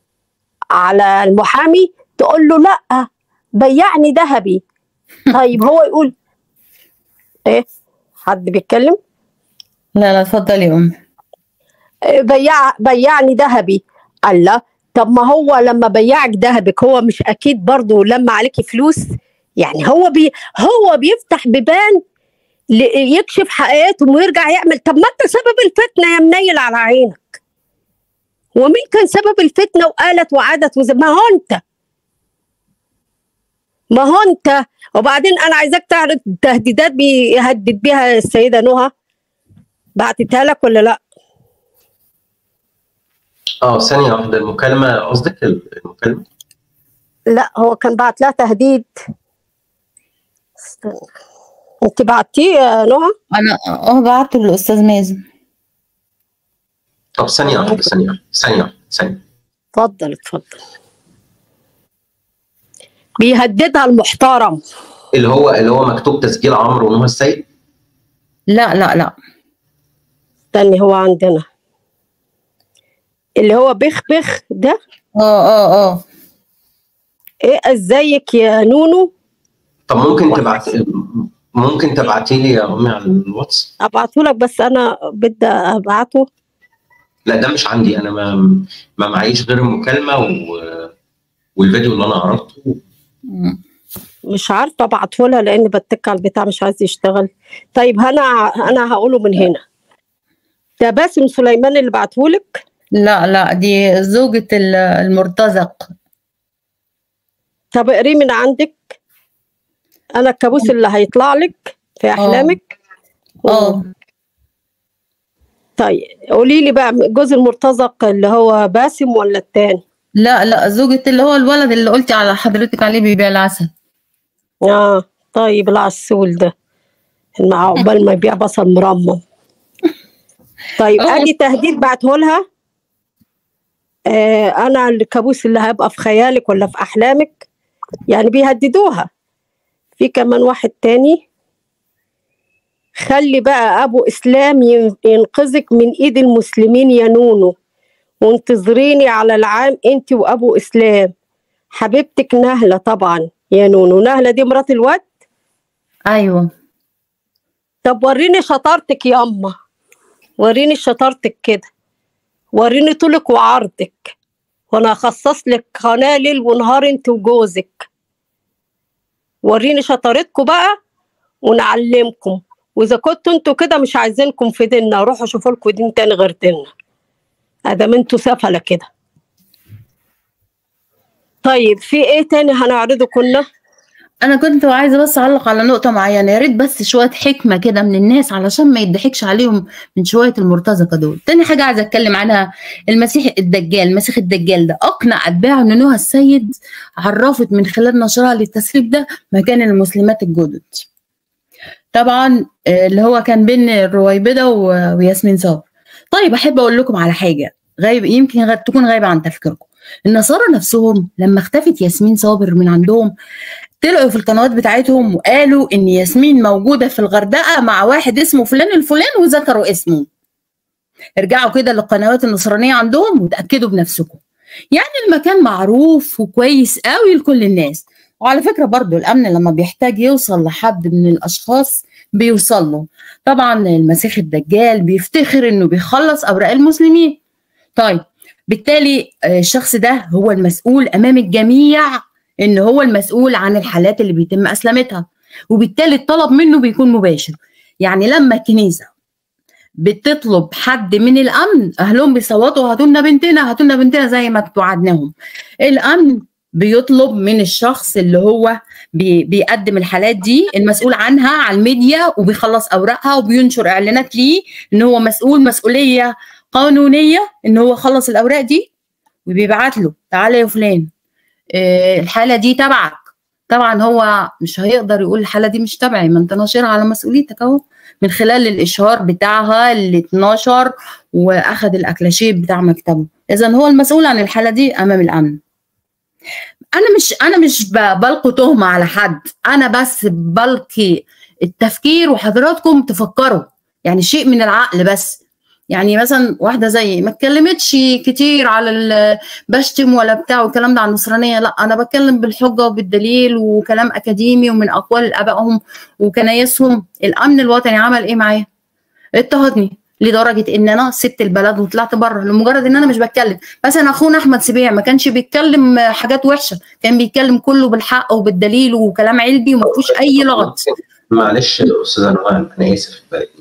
على المحامي تقول له لا بيعني ذهبي طيب هو يقول ايه حد بيتكلم لا لا اتفضلي يا أم بيع بيعني ذهبي قال لا طب ما هو لما بيعك ذهبك هو مش اكيد برضه لما عليكي فلوس يعني هو بي هو بيفتح بيبان ل- يكشف حقيقتهم ويرجع يعمل طب ما انت سبب الفتنه يا منيل على عينك ومين كان سبب الفتنه وقالت وعادت وز... ما هو انت ما هو انت وبعدين انا عايزاك تعرض تهديدات بيهدد بيها السيده نهى بعتتها لك ولا لا اه ثانيه واحده المكالمه قصدك المكالمه لا هو كان بعت لها تهديد استنى. انت بعتيه يا نهى انا اه بعته للاستاذ مازن طب ثانيه واحده ثانيه واحده ثانيه واحده ثانيه اتفضل اتفضل بيهددها المحترم اللي هو اللي هو مكتوب تسجيل عمرو ونهى السيد لا لا لا استني هو عندنا اللي هو بخ بخ ده اه اه اه ايه ازيك يا نونو طب ممكن تبعت ممكن تبعتي لي يا امي على الواتس ابعته لك بس انا بدي ابعته لا ده مش عندي انا ما ما معيش غير المكالمه و... والفيديو اللي انا عرضته مش عارفه ابعته لها لان بتك على البتاع مش عايز يشتغل طيب انا انا هقوله من هنا ده باسم سليمان اللي بعتهولك لا لا دي زوجة ال- المرتزق طب اقريه من عندك انا الكابوس اللي هيطلع لك في احلامك اه طيب قولي لي بقى جوز المرتزق اللي هو باسم ولا التاني لا لا زوجة اللي هو الولد اللي قلتي على حضرتك عليه بيبيع العسل اه طيب العسول ده مع عقبال ما يبيع بصل مرمم طيب هو- ادي تهديد بعته لها آه انا الكابوس اللي هيبقى في خيالك ولا في احلامك يعني بيهددوها في كمان واحد تاني خلي بقى ابو اسلام ين- ينقذك من ايد المسلمين يا نونو وانتظريني على العام انت وابو اسلام حبيبتك نهله طبعا يا نونو نهله دي مرات الواد ايوه طب وريني شطارتك ياما وريني شطارتك كده وريني طولك وعرضك وانا هخصص لك قناه ليل ونهار انت وجوزك وريني شطارتكم بقى ونعلمكم واذا كنتوا انتوا كده مش عايزينكم في ديننا روحوا شوفوا لكم دين تاني غير ديننا ادام انتوا سفله كده طيب في ايه تاني هنعرضه كنا انا كنت عايزه بس اعلق على نقطه معينه يا ريت بس شويه حكمه كده من الناس علشان ما يضحكش عليهم من شويه المرتزقه دول تاني حاجه عايزه اتكلم عنها المسيح الدجال المسيح الدجال ده اقنع اتباعه ان نهى السيد عرفت من خلال نشرها للتسريب ده مكان المسلمات الجدد طبعا آه، اللي هو كان بين الرويبده و- وياسمين صابر طيب احب اقول لكم على حاجه غايب يمكن غ- تكون غايبه عن تفكيركم النصارى نفسهم لما اختفت ياسمين صابر من عندهم طلعوا في القنوات بتاعتهم وقالوا ان ياسمين موجوده في الغردقه مع واحد اسمه فلان الفلان وذكروا اسمه ارجعوا كده للقنوات النصرانيه عندهم وتاكدوا بنفسكم يعني المكان معروف وكويس قوي لكل الناس وعلى فكره برضو الامن لما بيحتاج يوصل لحد من الاشخاص بيوصل له طبعا المسيح الدجال بيفتخر انه بيخلص اوراق المسلمين طيب بالتالي آه، الشخص ده هو المسؤول امام الجميع ان هو المسؤول عن الحالات اللي بيتم اسلامتها وبالتالي الطلب منه بيكون مباشر يعني لما الكنيسه بتطلب حد من الامن اهلهم بيصوتوا هاتوا لنا بنتنا هاتوا لنا بنتنا زي ما توعدناهم الامن بيطلب من الشخص اللي هو بي بيقدم الحالات دي المسؤول عنها على الميديا وبيخلص اوراقها وبينشر اعلانات ليه ان هو مسؤول مسؤوليه قانونيه ان هو خلص الاوراق دي وبيبعت له تعالى يا فلان آه، الحاله دي تبعك طبعا هو مش هيقدر يقول الحاله دي مش تبعي ما انت ناشرها على مسؤوليتك اهو من خلال الاشهار بتاعها اللي اتنشر واخد الاكلاشيب بتاع مكتبه اذا هو المسؤول عن الحاله دي امام الامن انا مش انا مش ب- بلقي تهمه على حد انا بس بلقي التفكير وحضراتكم تفكروا يعني شيء من العقل بس يعني مثلا واحده زي ما اتكلمتش كتير على ال- بشتم ولا بتاع والكلام ده عن النصرانيه لا انا بتكلم بالحجه وبالدليل وكلام اكاديمي ومن اقوال ابائهم وكنايسهم الامن الوطني عمل ايه معايا اضطهدني لدرجه ان انا سبت البلد وطلعت بره لمجرد ان انا مش بتكلم مثلا اخونا احمد سبيع ما كانش بيتكلم حاجات وحشه كان بيتكلم كله بالحق وبالدليل وكلام علمي وما فيهوش اي لغط معلش يا استاذه نوال انا اسف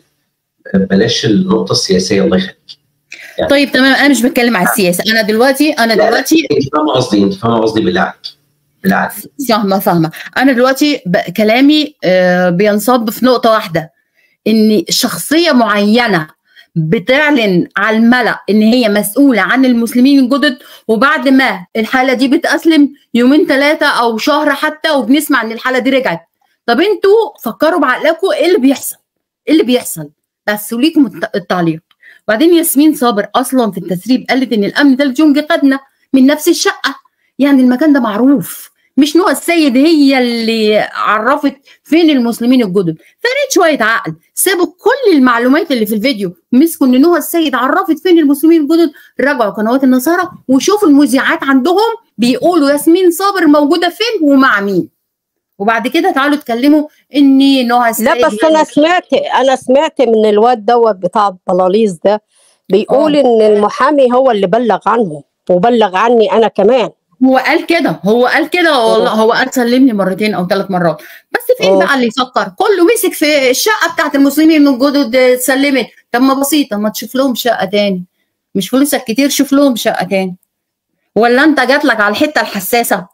بلاش النقطه السياسيه الله يخليك طيب تمام انا مش بتكلم على السياسه انا دلوقتي انا دلوقتي انت فاهمه قصدي انت فاهمه قصدي بالله عليك بالعكس فاهمه فاهمه انا دلوقتي ب- كلامي آه، بينصب في نقطه واحده ان شخصيه معينه بتعلن على الملأ ان هي مسؤوله عن المسلمين الجدد وبعد ما الحاله دي بتأسلم يومين ثلاثه او شهر حتى وبنسمع ان الحاله دي رجعت طب انتوا فكروا بعقلكم ايه اللي بيحصل ايه اللي بيحصل بس وليكم الت- التعليق وبعدين ياسمين صابر اصلا في التسريب قالت ان الامن ثالث يوم جه خدنا من نفس الشقه يعني المكان ده معروف مش نوع السيد هي اللي عرفت فين المسلمين الجدد فريت شويه عقل سابوا كل المعلومات اللي في الفيديو مسكوا ان نوها السيد عرفت فين المسلمين الجدد رجعوا قنوات النصارى وشوفوا المذيعات عندهم بيقولوا ياسمين صابر موجوده فين ومع مين وبعد كده تعالوا اتكلموا ان نوها السيد لا بس هي انا اللي- سمعت انا سمعت من الواد دوت بتاع البلاليز ده بيقول آه. ان المحامي هو اللي بلغ عنهم وبلغ عني انا كمان هو قال كده هو قال كده والله هو قال سلمني مرتين او ثلاث مرات بس فين أوه. بقى اللي يفكر كله مسك في الشقه بتاعت المسلمين الجدد اتسلمت طب ما بسيطه ما تشوف لهم شقه تاني مش فلوسك كتير شوف لهم شقه تاني ولا انت جات لك على الحته الحساسه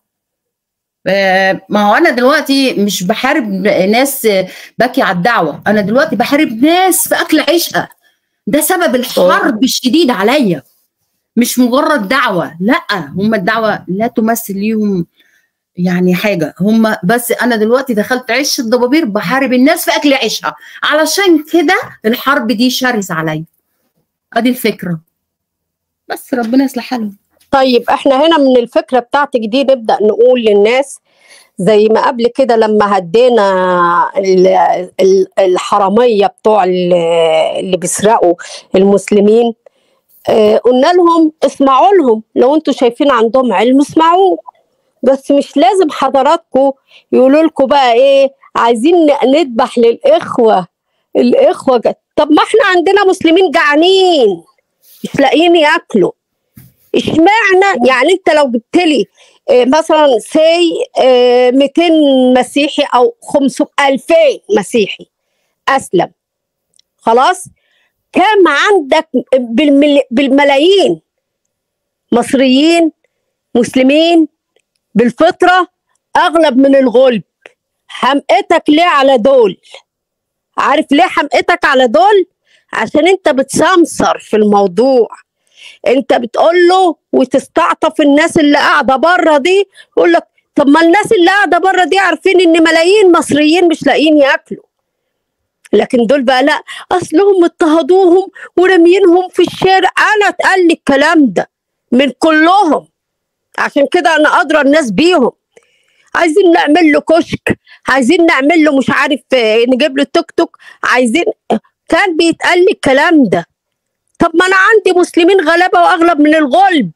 آه، ما هو انا دلوقتي مش بحارب ناس باكي على الدعوه انا دلوقتي بحارب ناس في اكل عشقه ده سبب الحرب الشديد عليا مش مجرد دعوه لا هم الدعوه لا تمثل ليهم يعني حاجه هم بس انا دلوقتي دخلت عش الضبابير بحارب الناس في اكل عيشها علشان كده الحرب دي شرس عليا ادي الفكره بس ربنا يصلح حالهم طيب احنا هنا من الفكره بتاعتك دي نبدا نقول للناس زي ما قبل كده لما هدينا ال- ال- الحراميه بتوع ال- اللي بيسرقوا المسلمين آه، قلنا لهم اسمعوا لهم لو انتوا شايفين عندهم علم اسمعوه بس مش لازم حضراتكم يقولوا لكم بقى ايه عايزين ن- نذبح للاخوه الاخوه جا- طب ما احنا عندنا مسلمين جعانين مش لاقيين ياكلوا اشمعنى يعني انت لو جبت لي آه، مثلا سي 200 مسيحي او 500 2000 مسيحي اسلم خلاص كم عندك بالمل... بالملايين مصريين مسلمين بالفطره اغلب من الغلب حمقتك ليه على دول عارف ليه حمقتك على دول عشان انت بتسمسر في الموضوع انت بتقول له وتستعطف الناس اللي قاعده بره دي يقول لك طب ما الناس اللي قاعده بره دي عارفين ان ملايين مصريين مش لاقيين ياكلوا لكن دول بقى لا اصلهم اضطهدوهم ورميينهم في الشارع انا اتقال لي الكلام ده من كلهم عشان كده انا ادرى الناس بيهم عايزين نعمل له كشك عايزين نعمل له مش عارف آه، نجيب له توك توك عايزين كان بيتقال لي الكلام ده طب ما انا عندي مسلمين غلابه واغلب من الغلب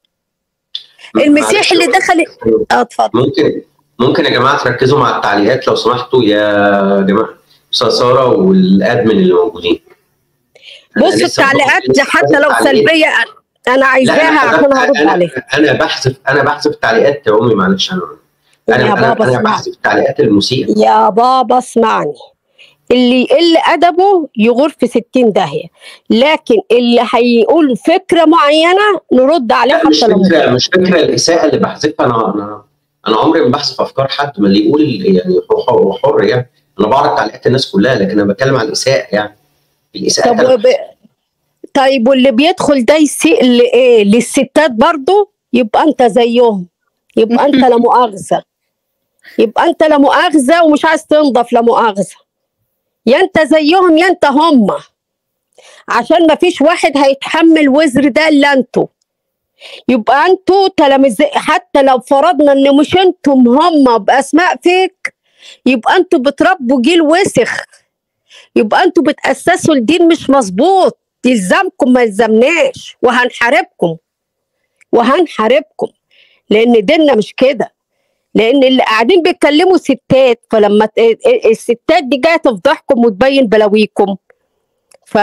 المسيح اللي دخل اه اتفضل ممكن ممكن يا جماعه تركزوا مع التعليقات لو سمحتوا يا جماعه استاذ ساره والادمن اللي موجودين أنا بص لسه التعليقات بحث- دي حتى لو تعليق. سلبيه انا لا عايزاها أنا- عشان هرد أنا- عليها انا بحذف انا بحذف التعليقات يا امي معلش انا انا يا انا, بابا أنا اسمعني. بحذف التعليقات المسيئه يا بابا اسمعني اللي يقل ادبه يغور في 60 داهيه لكن اللي هيقول فكره معينه نرد عليه لا مش حتى لو فكره مش فكره الاساءه اللي بحذفها انا انا انا عمري ما بحذف افكار حد ما اللي يقول يعني هو حر- هو حر يعني انا بعرض تعليقات الناس كلها لكن انا بتكلم عن الاساءه يعني الاساءه طب أنا وب... طيب واللي بيدخل ده يسيء لايه للستات برضه يبقى انت زيهم يبقى انت لا مؤاخذه يبقى انت لا مؤاخذه ومش عايز تنضف لا مؤاخذه يا انت زيهم يا انت هم عشان ما فيش واحد هيتحمل وزر ده الا انتوا يبقى انتوا تلاميذ حتى لو فرضنا ان مش انتم هم باسماء فيك يبقى انتوا بتربوا جيل وسخ يبقى انتوا بتاسسوا الدين مش مظبوط يلزمكم ما يلزمناش وهنحاربكم وهنحاربكم لان ديننا مش كده لان اللي قاعدين بيتكلموا ستات فلما ت- الستات دي جايه تفضحكم وتبين بلاويكم ف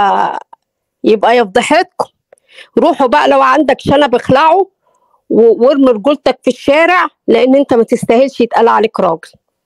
يبقى يفضحتكم روحوا بقى لو عندك شنب اخلعه و- وارمي رجولتك في الشارع لان انت ما تستاهلش يتقال عليك راجل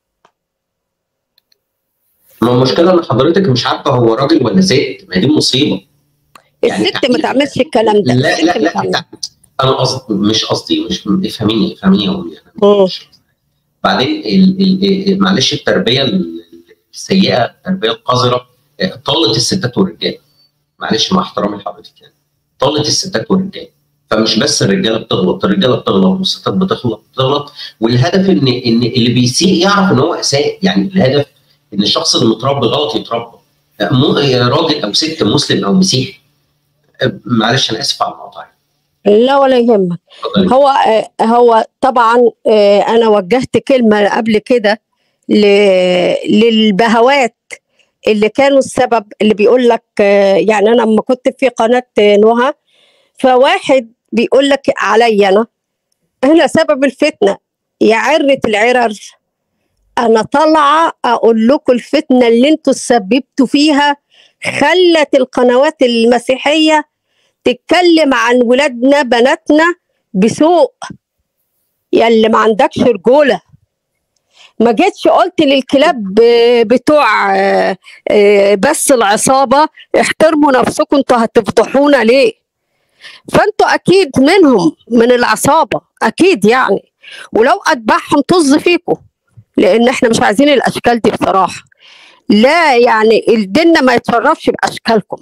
ما المشكله ان حضرتك مش عارفه هو راجل ولا ست ما هي دي مصيبه يعني الست ما تعملش الكلام ده لا الست لا ما لا تعملش. تع- انا قصدي مش قصدي مش افهميني افهميني يا امي انا مش بعدين ال ال ال معلش التربيه السيئه التربيه القذره آه، طالت الستات والرجال معلش مع احترامي لحضرتك يعني طالت الستات والرجال فمش بس الرجاله بتغلط الرجاله بتغلط والستات بتغلط بتغلط والهدف ان ان اللي بيسيء يعرف ان هو اساء يعني الهدف ان الشخص اللي متربي غلط يتربى آه، مو- آه، راجل او ست مسلم او مسيحي آه، معلش انا اسف على المقاطعه لا ولا يهمك هو آه، هو طبعا آه، انا وجهت كلمه قبل كده ل- للبهوات اللي كانوا السبب اللي بيقول لك آه، يعني انا لما كنت في قناه آه، نهى فواحد بيقول لك عليا انا انا سبب الفتنه يا عره العرر انا طالعه اقول لكم الفتنه اللي انتوا سببتوا فيها خلت القنوات المسيحيه تتكلم عن ولادنا بناتنا بسوء يا اللي ما عندكش رجوله ما جيتش قلت للكلاب ب- بتوع آه، آه، بس العصابه احترموا نفسكم انتوا هتفضحونا ليه فانتوا اكيد منهم من العصابه اكيد يعني ولو اتبعهم طز فيكم لان احنا مش عايزين الاشكال دي بصراحه لا يعني الدين ما يتشرفش باشكالكم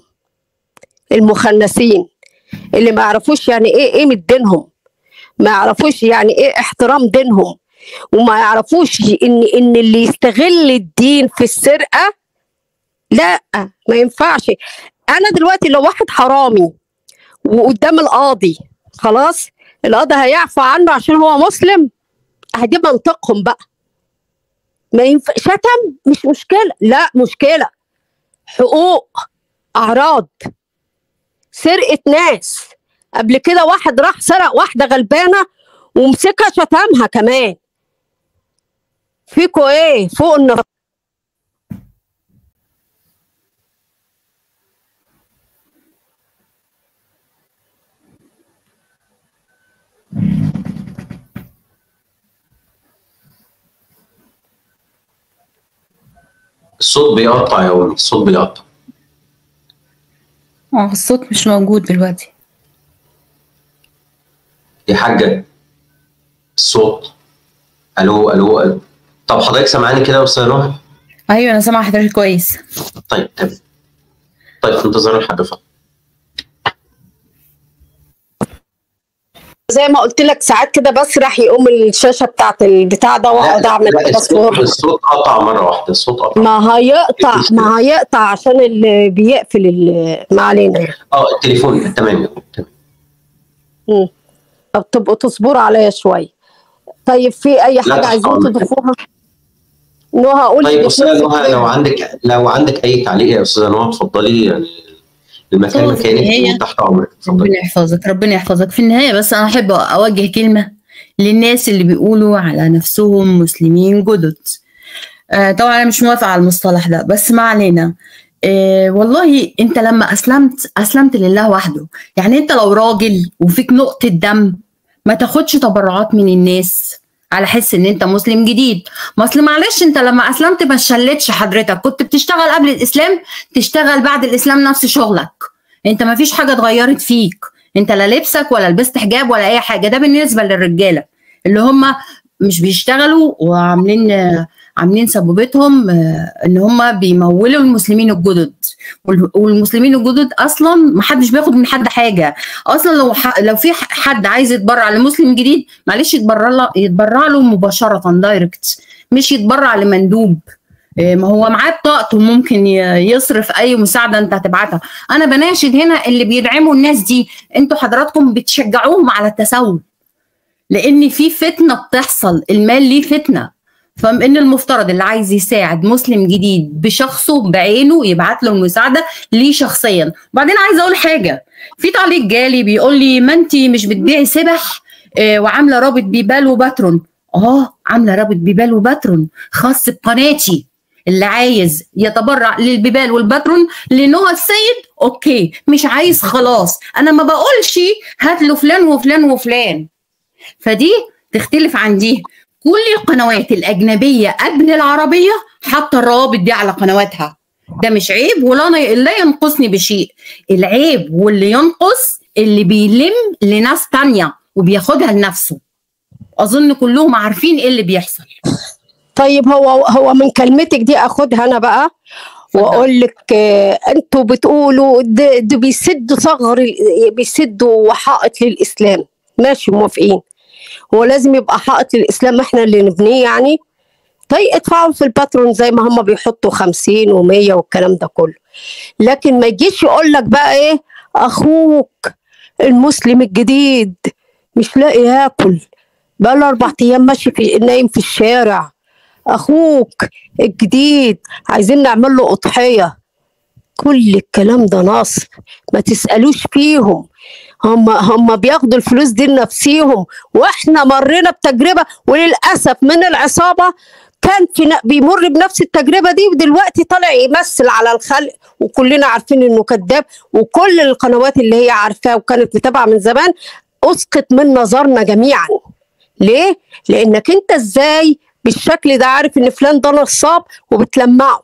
المخنثين اللي ما يعرفوش يعني ايه قيمه دينهم ما يعرفوش يعني ايه احترام دينهم وما يعرفوش ان ان اللي يستغل الدين في السرقه لا ما ينفعش انا دلوقتي لو واحد حرامي وقدام القاضي خلاص القاضي هيعفى عنه عشان هو مسلم دي منطقهم بقى ما ينفع شتم مش مشكله لا مشكله حقوق اعراض سرقه ناس قبل كده واحد راح سرق واحده غلبانه ومسكها شتمها كمان فيكوا ايه فوق النف... الصوت بيقطع يا ولد الصوت بيقطع اه الصوت مش موجود دلوقتي يا حاجه الصوت الو الو الو طب حضرتك سامعاني كده يا استاذ نوح ايوه انا سامعه حضرتك كويس طيب تمام طيب في انتظار الحاج فاطمه زي ما قلت لك ساعات كده بسرح يقوم الشاشه بتاعت البتاع ده واقعد اعمل لا الصوت باسبور الصوت قطع مره واحده الصوت قطع ما هيقطع ما هيقطع عشان اللي بيقفل ال- ما علينا يعني. اه التليفون تمام تمام مم. طب تبقوا تصبروا عليا شويه طيب في اي لا، حاجه تحت عايزين أمرك. تضيفوها نهى قول طيب لي استاذه نهى لو عندك لو عندك اي تعليق يا استاذه نهى اتفضلي يعني المكان هو في النهاية- مكانك تحت امرك اتفضلي ربنا يحفظك ربنا يحفظك في النهاية بس أنا أحب أوجه كلمة للناس اللي بيقولوا على نفسهم مسلمين جدد آه طبعا أنا مش موافقة على المصطلح ده بس ما علينا آه والله أنت لما أسلمت أسلمت لله وحده يعني أنت لو راجل وفيك نقطة دم ما تاخدش تبرعات من الناس على حس ان انت مسلم جديد ما اصل معلش انت لما اسلمت ما شلتش حضرتك كنت بتشتغل قبل الاسلام تشتغل بعد الاسلام نفس شغلك انت ما فيش حاجه اتغيرت فيك انت لا لبسك ولا لبست حجاب ولا اي حاجه ده بالنسبه للرجاله اللي هم مش بيشتغلوا وعاملين عاملين سبوبتهم آه، ان هم بيمولوا المسلمين الجدد وال- والمسلمين الجدد اصلا ما حدش بياخد من حد حاجه اصلا لو ح... لو في ح- حد عايز يتبرع لمسلم جديد معلش يتبرع له يتبرع له مباشره دايركت مش يتبرع لمندوب إيه، ما هو معاه بطاقته ممكن ي- يصرف اي مساعده انت هتبعتها انا بناشد هنا اللي بيدعموا الناس دي انتوا حضراتكم بتشجعوهم على التسول لان في فتنه بتحصل المال ليه فتنه فمن المفترض اللي عايز يساعد مسلم جديد بشخصه بعينه يبعت له المساعده ليه شخصيا وبعدين عايزه اقول حاجه في تعليق جالي بيقول لي ما انت مش بتبيعي سبح آه، وعامله رابط بيبال وباترون اه عامله رابط بيبال وباترون خاص بقناتي اللي عايز يتبرع للبيبال والباترون لنهى السيد اوكي مش عايز خلاص انا ما بقولش هات له فلان وفلان وفلان فدي تختلف عن دي كل القنوات الاجنبيه قبل العربيه حاطه الروابط دي على قنواتها ده مش عيب ولا لا ينقصني بشيء العيب واللي ينقص اللي بيلم لناس تانية وبياخدها لنفسه اظن كلهم عارفين ايه اللي بيحصل طيب هو هو من كلمتك دي اخدها انا بقى واقول لك آه، انتوا بتقولوا ده, ده بيسدوا ثغر ال- بيسدوا حائط للاسلام ماشي موافقين هو لازم يبقى حائط للاسلام احنا اللي نبنيه يعني طيب ادفعوا في الباترون زي ما هم بيحطوا 50 و100 والكلام ده كله لكن ما يجيش يقول لك بقى ايه اخوك المسلم الجديد مش لاقي ياكل بقى له اربع ايام ماشي في نايم في الشارع اخوك الجديد عايزين نعمل له اضحيه كل الكلام ده نصب ما تسالوش فيهم هم هم بياخدوا الفلوس دي لنفسيهم واحنا مرينا بتجربه وللاسف من العصابه كان في ن- بيمر بنفس التجربه دي ودلوقتي طالع يمثل على الخلق وكلنا عارفين انه كذاب وكل القنوات اللي هي عارفاه وكانت متابعه من زمان اسقط من نظرنا جميعا ليه؟ لانك انت ازاي بالشكل ده عارف ان فلان ده نصاب وبتلمعه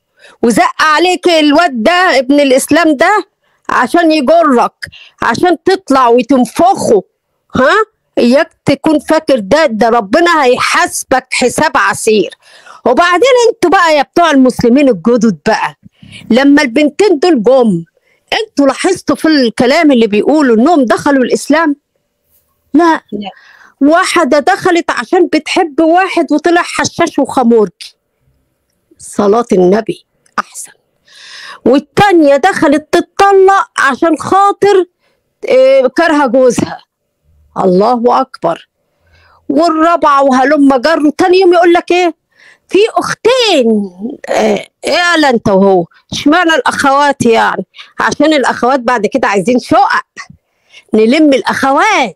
وزق عليك الواد ده ابن الاسلام ده عشان يجرك عشان تطلع وتنفخه ها اياك تكون فاكر ده ده ربنا هيحاسبك حساب عسير وبعدين انتوا بقى يا بتوع المسلمين الجدد بقى لما البنتين دول جم انتوا لاحظتوا في الكلام اللي بيقولوا انهم دخلوا الاسلام لا واحدة دخلت عشان بتحب واحد وطلع حشاش وخمورجي صلاة النبي أحسن والتانية دخلت تتطلق عشان خاطر آه، كارهة جوزها الله أكبر والرابعة وهلم جر تاني يوم يقول لك إيه في أختين آه، إيه لا أنت وهو اشمعنى الأخوات يعني عشان الأخوات بعد كده عايزين شقق نلم الأخوات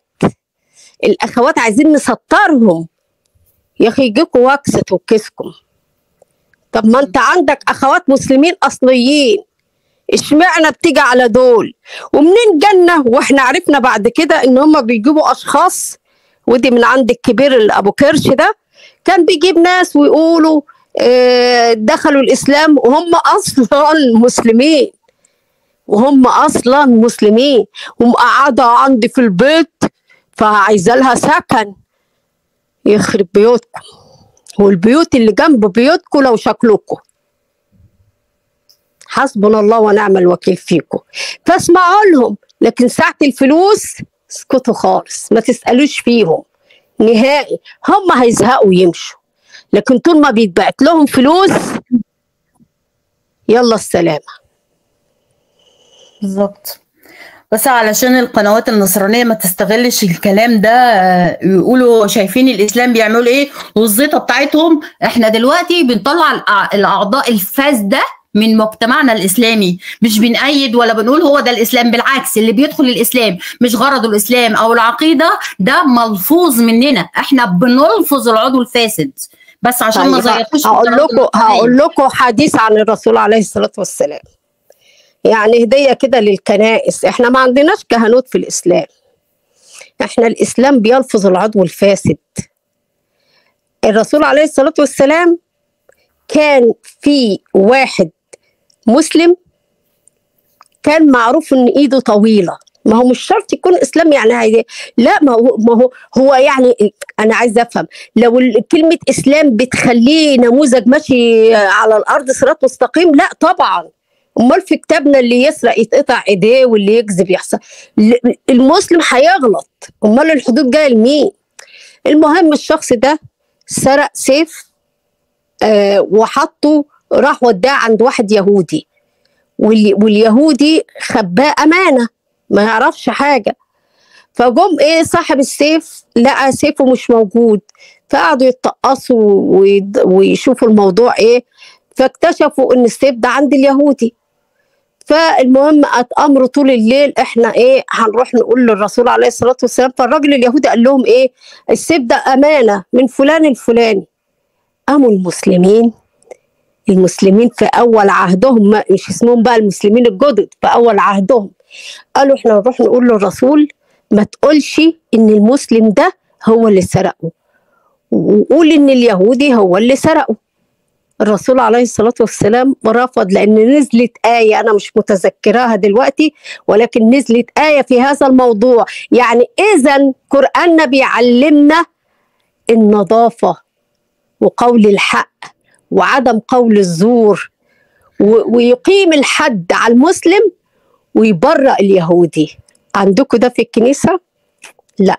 الاخوات عايزين نسطرهم يا اخي يجيكوا وكسه توكسكم طب ما انت عندك اخوات مسلمين اصليين اشمعنى بتيجي على دول ومنين جنة واحنا عرفنا بعد كده ان هم بيجيبوا اشخاص ودي من عند الكبير اللي ابو كرش ده كان بيجيب ناس ويقولوا اه دخلوا الاسلام وهم اصلا مسلمين وهم اصلا مسلمين ومقعدة عندي في البيت فعايزه لها سكن يخرب بيوتكم والبيوت اللي جنب بيوتكم لو شكلكم حسبنا الله ونعم الوكيل فيكم فاسمعوا لهم لكن ساعة الفلوس اسكتوا خالص ما تسألوش فيهم نهائي هم هيزهقوا ويمشوا لكن طول ما بيتبعت لهم فلوس يلا السلامة بالظبط بس علشان القنوات النصرانية ما تستغلش الكلام ده آه، يقولوا شايفين الإسلام بيعملوا إيه والزيطة بتاعتهم إحنا دلوقتي بنطلع الأع- الأعضاء الفاسدة من مجتمعنا الإسلامي مش بنأيد ولا بنقول هو ده الإسلام بالعكس اللي بيدخل الإسلام مش غرضه الإسلام أو العقيدة ده ملفوظ مننا إحنا بنلفظ العضو الفاسد بس عشان ما طيب زيطوش هقول القنوات لكم النصرانية. هقول لكم حديث عن الرسول عليه الصلاة والسلام يعني هدية كده للكنائس احنا ما عندناش كهنوت في الإسلام احنا الإسلام بيلفظ العضو الفاسد الرسول عليه الصلاة والسلام كان في واحد مسلم كان معروف ان ايده طويله ما هو مش شرط يكون اسلام يعني هيدي. لا ما هو ما هو هو يعني انا عايزه افهم لو ال- كلمه اسلام بتخليه نموذج ماشي على الارض صراط مستقيم لا طبعا امال في كتابنا اللي يسرق يتقطع ايديه واللي يكذب يحصل ل- المسلم هيغلط امال الحدود جايه لمين المهم الشخص ده سرق سيف آه وحطه راح وداه عند واحد يهودي والي- واليهودي خباه امانه ما يعرفش حاجه فجم ايه صاحب السيف لقى سيفه مش موجود فقعدوا يتقصوا ويد- ويشوفوا الموضوع ايه فاكتشفوا ان السيف ده عند اليهودي فالمهم اتامروا طول الليل احنا ايه هنروح نقول للرسول عليه الصلاه والسلام فالراجل اليهودي قال لهم ايه السيف ده امانه من فلان الفلاني قاموا المسلمين المسلمين في اول عهدهم ما- مش اسمهم بقى المسلمين الجدد في اول عهدهم قالوا احنا نروح نقول للرسول ما تقولش ان المسلم ده هو اللي سرقه وقول ان اليهودي هو اللي سرقه الرسول عليه الصلاة والسلام رفض لأن نزلت آية أنا مش متذكراها دلوقتي ولكن نزلت آية في هذا الموضوع يعني إذا قرآننا بيعلمنا النظافة وقول الحق وعدم قول الزور و- ويقيم الحد على المسلم ويبرأ اليهودي عندكم ده في الكنيسة؟ لا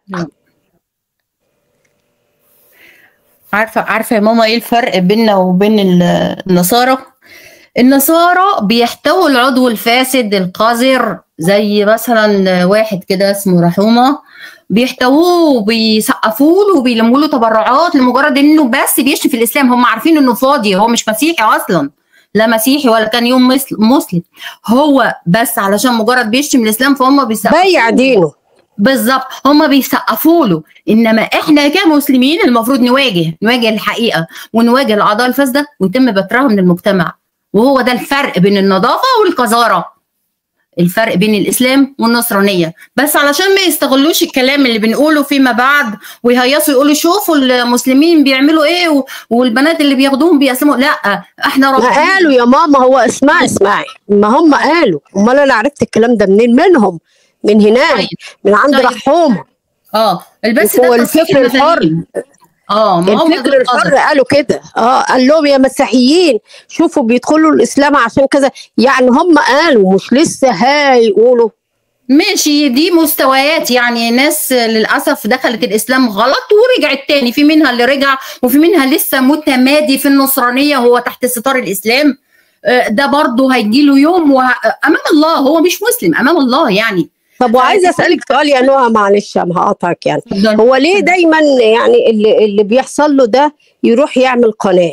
عارفه عارفه يا ماما ايه الفرق بيننا وبين ال- النصارى النصارى بيحتووا العضو الفاسد القذر زي مثلا واحد كده اسمه رحومه بيحتووه وبيسقفوا له وبيلموا له تبرعات لمجرد انه بس بيشتم في الاسلام هم عارفين انه فاضي هو مش مسيحي اصلا لا مسيحي ولا كان يوم مسل- مسلم هو بس علشان مجرد بيشتم الاسلام فهم بيسقفوا بيع دينه بالظبط هم بيسقفوا له انما احنا كمسلمين المفروض نواجه نواجه الحقيقه ونواجه الاعضاء الفاسده ويتم بترها من المجتمع وهو ده الفرق بين النظافه والقذاره الفرق بين الاسلام والنصرانيه بس علشان ما يستغلوش الكلام اللي بنقوله فيما بعد ويهيصوا يقولوا شوفوا المسلمين بيعملوا ايه و- والبنات اللي بياخدوهم بيقسموا لا احنا ما رافضين قالوا يا ماما هو اسمعي اسمعي ما هم قالوا امال انا عرفت الكلام ده منين منهم من هناك من عند طيب. رحومه اه البس هو ده تصحيح الفكر الحر المفاهيم. اه ما هم الفكر دول الحر القذر. قالوا كده اه قال لهم يا مسيحيين شوفوا بيدخلوا الاسلام عشان كذا يعني هم قالوا مش لسه هيقولوا ماشي دي مستويات يعني ناس للأسف دخلت الإسلام غلط ورجعت تاني في منها اللي رجع وفي منها لسه متمادي في النصرانية هو تحت ستار الإسلام آه، ده برضه هيجيله يوم وه... أمام الله هو مش مسلم أمام الله يعني طب وعايزه اسالك سؤال يا نهى معلش انا هقطعك يعني هو ليه دايما يعني اللي اللي بيحصل له ده يروح يعمل قناه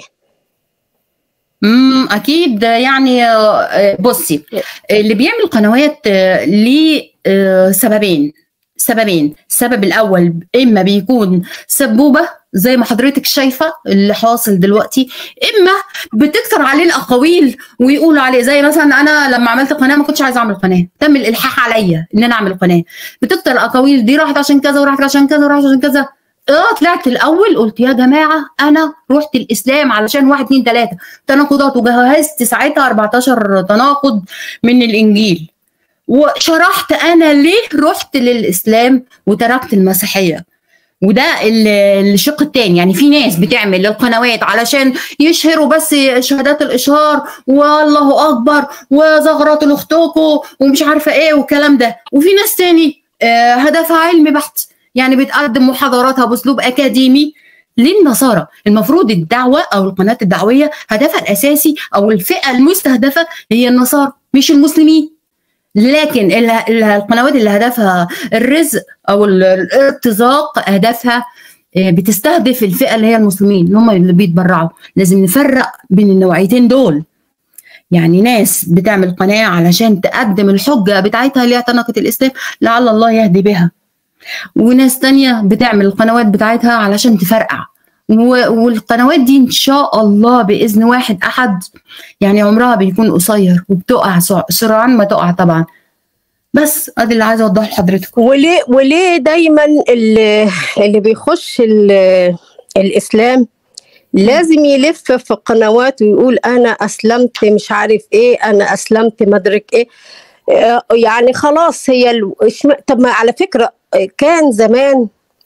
امم اكيد يعني آه، بصي اللي بيعمل قنوات آه، ليه آه، سببين سببين السبب الاول اما بيكون سبوبه زي ما حضرتك شايفه اللي حاصل دلوقتي اما بتكتر عليه الاقاويل ويقولوا عليه زي مثلا انا لما عملت قناه ما كنتش عايزه اعمل قناه تم الالحاح عليا ان انا اعمل قناه بتكتر الاقاويل دي راحت عشان كذا وراحت عشان كذا وراحت عشان كذا اه طلعت الاول قلت يا جماعه انا رحت الاسلام علشان واحد اتنين تلاته تناقضات وجهزت ساعتها 14 تناقض من الانجيل وشرحت انا ليه رحت للاسلام وتركت المسيحيه وده ال- الشق التاني يعني في ناس بتعمل القنوات علشان يشهروا بس شهادات الاشهار والله اكبر وزغرات الاختوكو ومش عارفه ايه والكلام ده وفي ناس تاني آه، هدفها علمي بحت يعني بتقدم محاضراتها باسلوب اكاديمي للنصارى المفروض الدعوه او القناه الدعويه هدفها الاساسي او الفئه المستهدفه هي النصارى مش المسلمين لكن ال- ال- القنوات اللي هدفها الرزق او ال- الارتزاق هدفها آه، بتستهدف الفئه اللي هي المسلمين اللي هم اللي بيتبرعوا لازم نفرق بين النوعيتين دول يعني ناس بتعمل قناه علشان تقدم الحجه بتاعتها اللي هي تناقض الاسلام لعل الله يهدي بها وناس تانية بتعمل القنوات بتاعتها علشان تفرقع و- والقنوات دي ان شاء الله باذن واحد احد يعني عمرها بيكون قصير وبتقع سع- سرعان ما تقع طبعا بس ادي اللي عايزه اوضحه لحضرتك وليه وليه دايما اللي, اللي بيخش ال- الاسلام لازم يلف في القنوات ويقول انا اسلمت مش عارف ايه انا اسلمت مدرك ايه آه، يعني خلاص هي ال- اشم- طب ما على فكره آه، كان زمان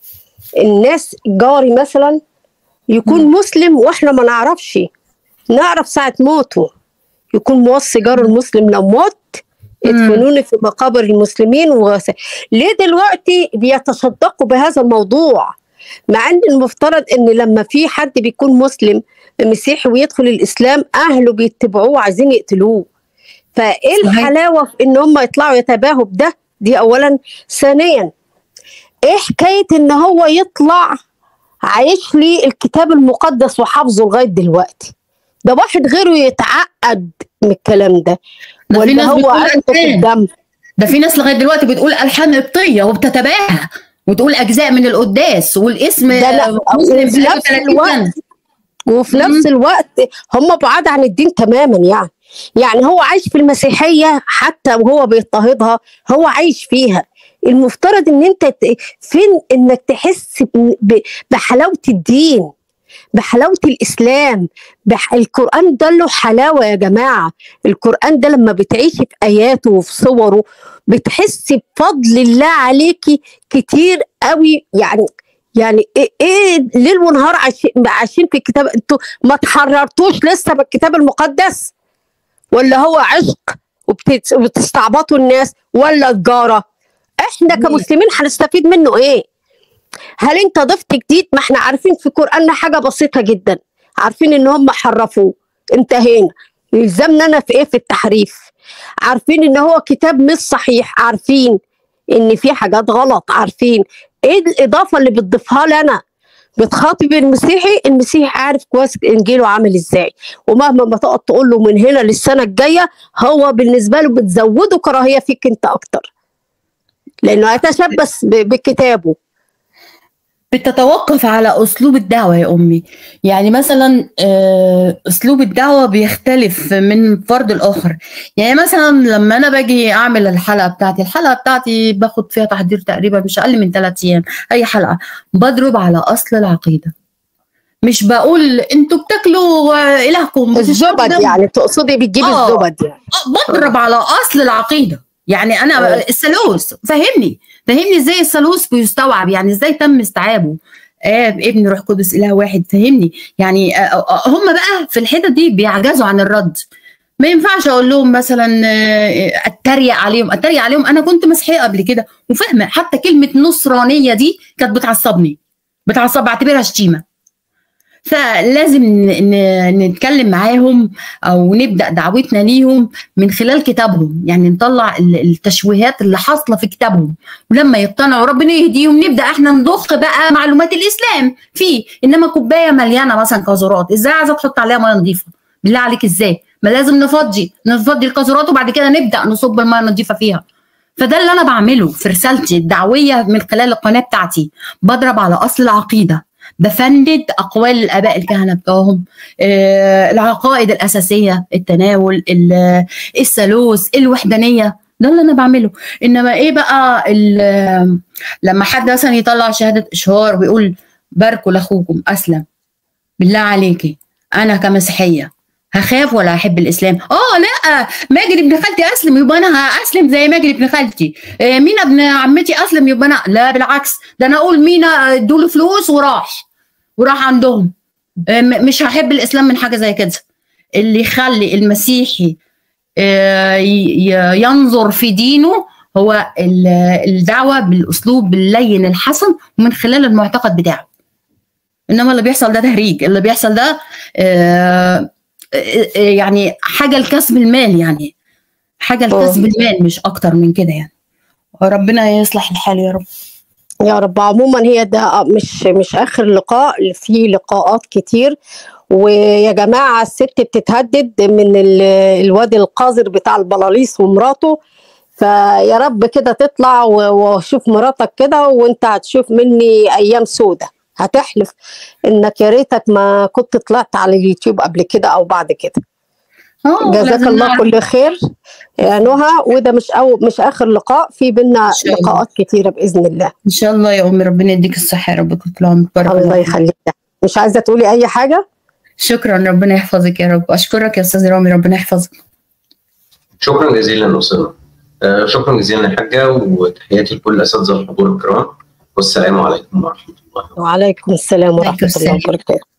الناس جاري مثلا يكون مسلم واحنا ما نعرفش نعرف ساعه موته يكون موصي جاره المسلم لو مات يدفنوني في مقابر المسلمين وغس... ليه دلوقتي بيتصدقوا بهذا الموضوع مع ان المفترض ان لما في حد بيكون مسلم مسيحي ويدخل الاسلام اهله بيتبعوه عايزين يقتلوه فايه الحلاوه في ان هم يطلعوا يتباهوا بده دي اولا ثانيا ايه حكايه ان هو يطلع عايش لي الكتاب المقدس وحافظه لغايه دلوقتي ده واحد غيره يتعقد من الكلام ده ده في ولا ناس هو بتقول عنده في ألحان. الدم ده في ناس لغايه دلوقتي بتقول الحان قبطيه وبتتباهى وتقول اجزاء من القداس والاسم ده لا آه، مسلم وفي بقاله نفس 30 الوقت سنه وفي نفس الوقت هم بعاد عن الدين تماما يعني يعني هو عايش في المسيحية حتى وهو بيضطهدها هو عايش فيها المفترض ان انت ت- فين انك تحس ب- ب- بحلاوة الدين بحلاوه الاسلام بح... القران ده له حلاوه يا جماعه القران ده لما بتعيشي في اياته وفي صوره بتحسي بفضل الله عليكي كتير قوي يعني يعني ايه, إيه ليل ونهار عايشين عايشين في الكتاب انتوا ما تحررتوش لسه بالكتاب المقدس ولا هو عشق وبتت- وبتستعبطوا الناس ولا تجاره احنا كمسلمين هنستفيد منه ايه هل انت ضفت جديد ما احنا عارفين في قرآننا حاجة بسيطة جدا عارفين ان هم حرفوه انتهينا يلزمنا انا في ايه في التحريف عارفين ان هو كتاب مش صحيح عارفين ان في حاجات غلط عارفين ايه الاضافة اللي بتضيفها لنا بتخاطب المسيحي المسيحي عارف كويس انجيله عامل ازاي ومهما ما تقعد تقول له من هنا للسنه الجايه هو بالنسبه له بتزوده كراهيه فيك انت اكتر لانه يتشبث ب- بكتابه بتتوقف على اسلوب الدعوه يا امي يعني مثلا آه، اسلوب الدعوه بيختلف من فرد الاخر يعني مثلا لما انا باجي اعمل الحلقه بتاعتي الحلقه بتاعتي باخد فيها تحضير تقريبا مش اقل من ثلاث ايام اي حلقه بضرب على اصل العقيده مش بقول انتوا بتاكلوا آه، الهكم بتشربوا الزبد دم. يعني تقصدي بتجيبي آه. الزبد يعني آه، بضرب على اصل العقيده يعني انا آه. الثالوث فهمني فهمني ازاي الثالوث بيستوعب يعني ازاي تم استيعابه اب ابن روح قدس اله واحد فهمني يعني آه، آه، هم بقى في الحته دي بيعجزوا عن الرد ما ينفعش اقول لهم مثلا آه، اتريق عليهم اتريق عليهم انا كنت مسيحيه قبل كده وفاهمه حتى كلمه نصرانيه دي كانت بتعصبني بتعصب بعتبرها شتيمه فلازم ن- ن- نتكلم معاهم او نبدا دعوتنا ليهم من خلال كتابهم يعني نطلع ال- التشويهات اللي حاصله في كتابهم ولما يقتنعوا ربنا يهديهم نبدا احنا نضخ بقى معلومات الاسلام فيه انما كوبايه مليانه مثلا قاذورات ازاي عايزه تحط عليها ميه نظيفه بالله عليك ازاي ما لازم نفضي نفضي القاذورات وبعد كده نبدا نصب الميه النظيفه فيها فده اللي انا بعمله في رسالتي الدعويه من خلال القناه بتاعتي بضرب على اصل العقيده بفند اقوال الاباء الكهنه بتوعهم آه، العقائد الاساسيه التناول ال- الثالوث الوحدانيه ده اللي انا بعمله انما ايه بقى ال- لما حد مثلا يطلع شهاده اشهار ويقول باركوا لاخوكم اسلم بالله عليكي انا كمسيحيه هخاف ولا احب الاسلام اه لا ماجد ابن خالتي اسلم يبقى انا هاسلم زي ماجد ابن خالتي آه، مينا ابن عمتي اسلم يبقى انا لا بالعكس ده انا اقول مينا ادوا له فلوس وراح وراح عندهم آه، م- مش هحب الاسلام من حاجه زي كده اللي يخلي المسيحي آه، ي- ي- ينظر في دينه هو ال- الدعوه بالاسلوب اللين الحسن ومن خلال المعتقد بتاعه انما اللي بيحصل ده تهريج اللي بيحصل ده آه، آه، آه، يعني حاجه لكسب المال يعني حاجه لكسب المال مش اكتر من كده يعني ربنا يصلح الحال يا رب يا رب عموما هي ده مش مش اخر لقاء في لقاءات كتير ويا جماعه الست بتتهدد من ال- الواد القذر بتاع البلاليص ومراته فيا رب كده تطلع و- واشوف مراتك كده وانت هتشوف مني ايام سودة هتحلف انك يا ريتك ما كنت طلعت على اليوتيوب قبل كده او بعد كده آه، جزاك لازم الله نعرف. كل خير يا نهى وده مش أو مش اخر لقاء في بينا شاء الله. لقاءات كتيره باذن الله ان شاء الله يا امي ربنا يديك الصحه يا رب كنت عمرك بارك الله فيك. يخليك مش عايزه تقولي اي حاجه شكرا ربنا يحفظك يا رب اشكرك يا استاذ رامي ربنا يحفظك شكرا جزيلا أسامة آه، شكرا جزيلا يا حاجة وتحياتي لكل الأساتذة الحضور الكرام والسلام عليكم ورحمة الله وعليكم السلام ورحمه عليكم الله السلام. وبركاته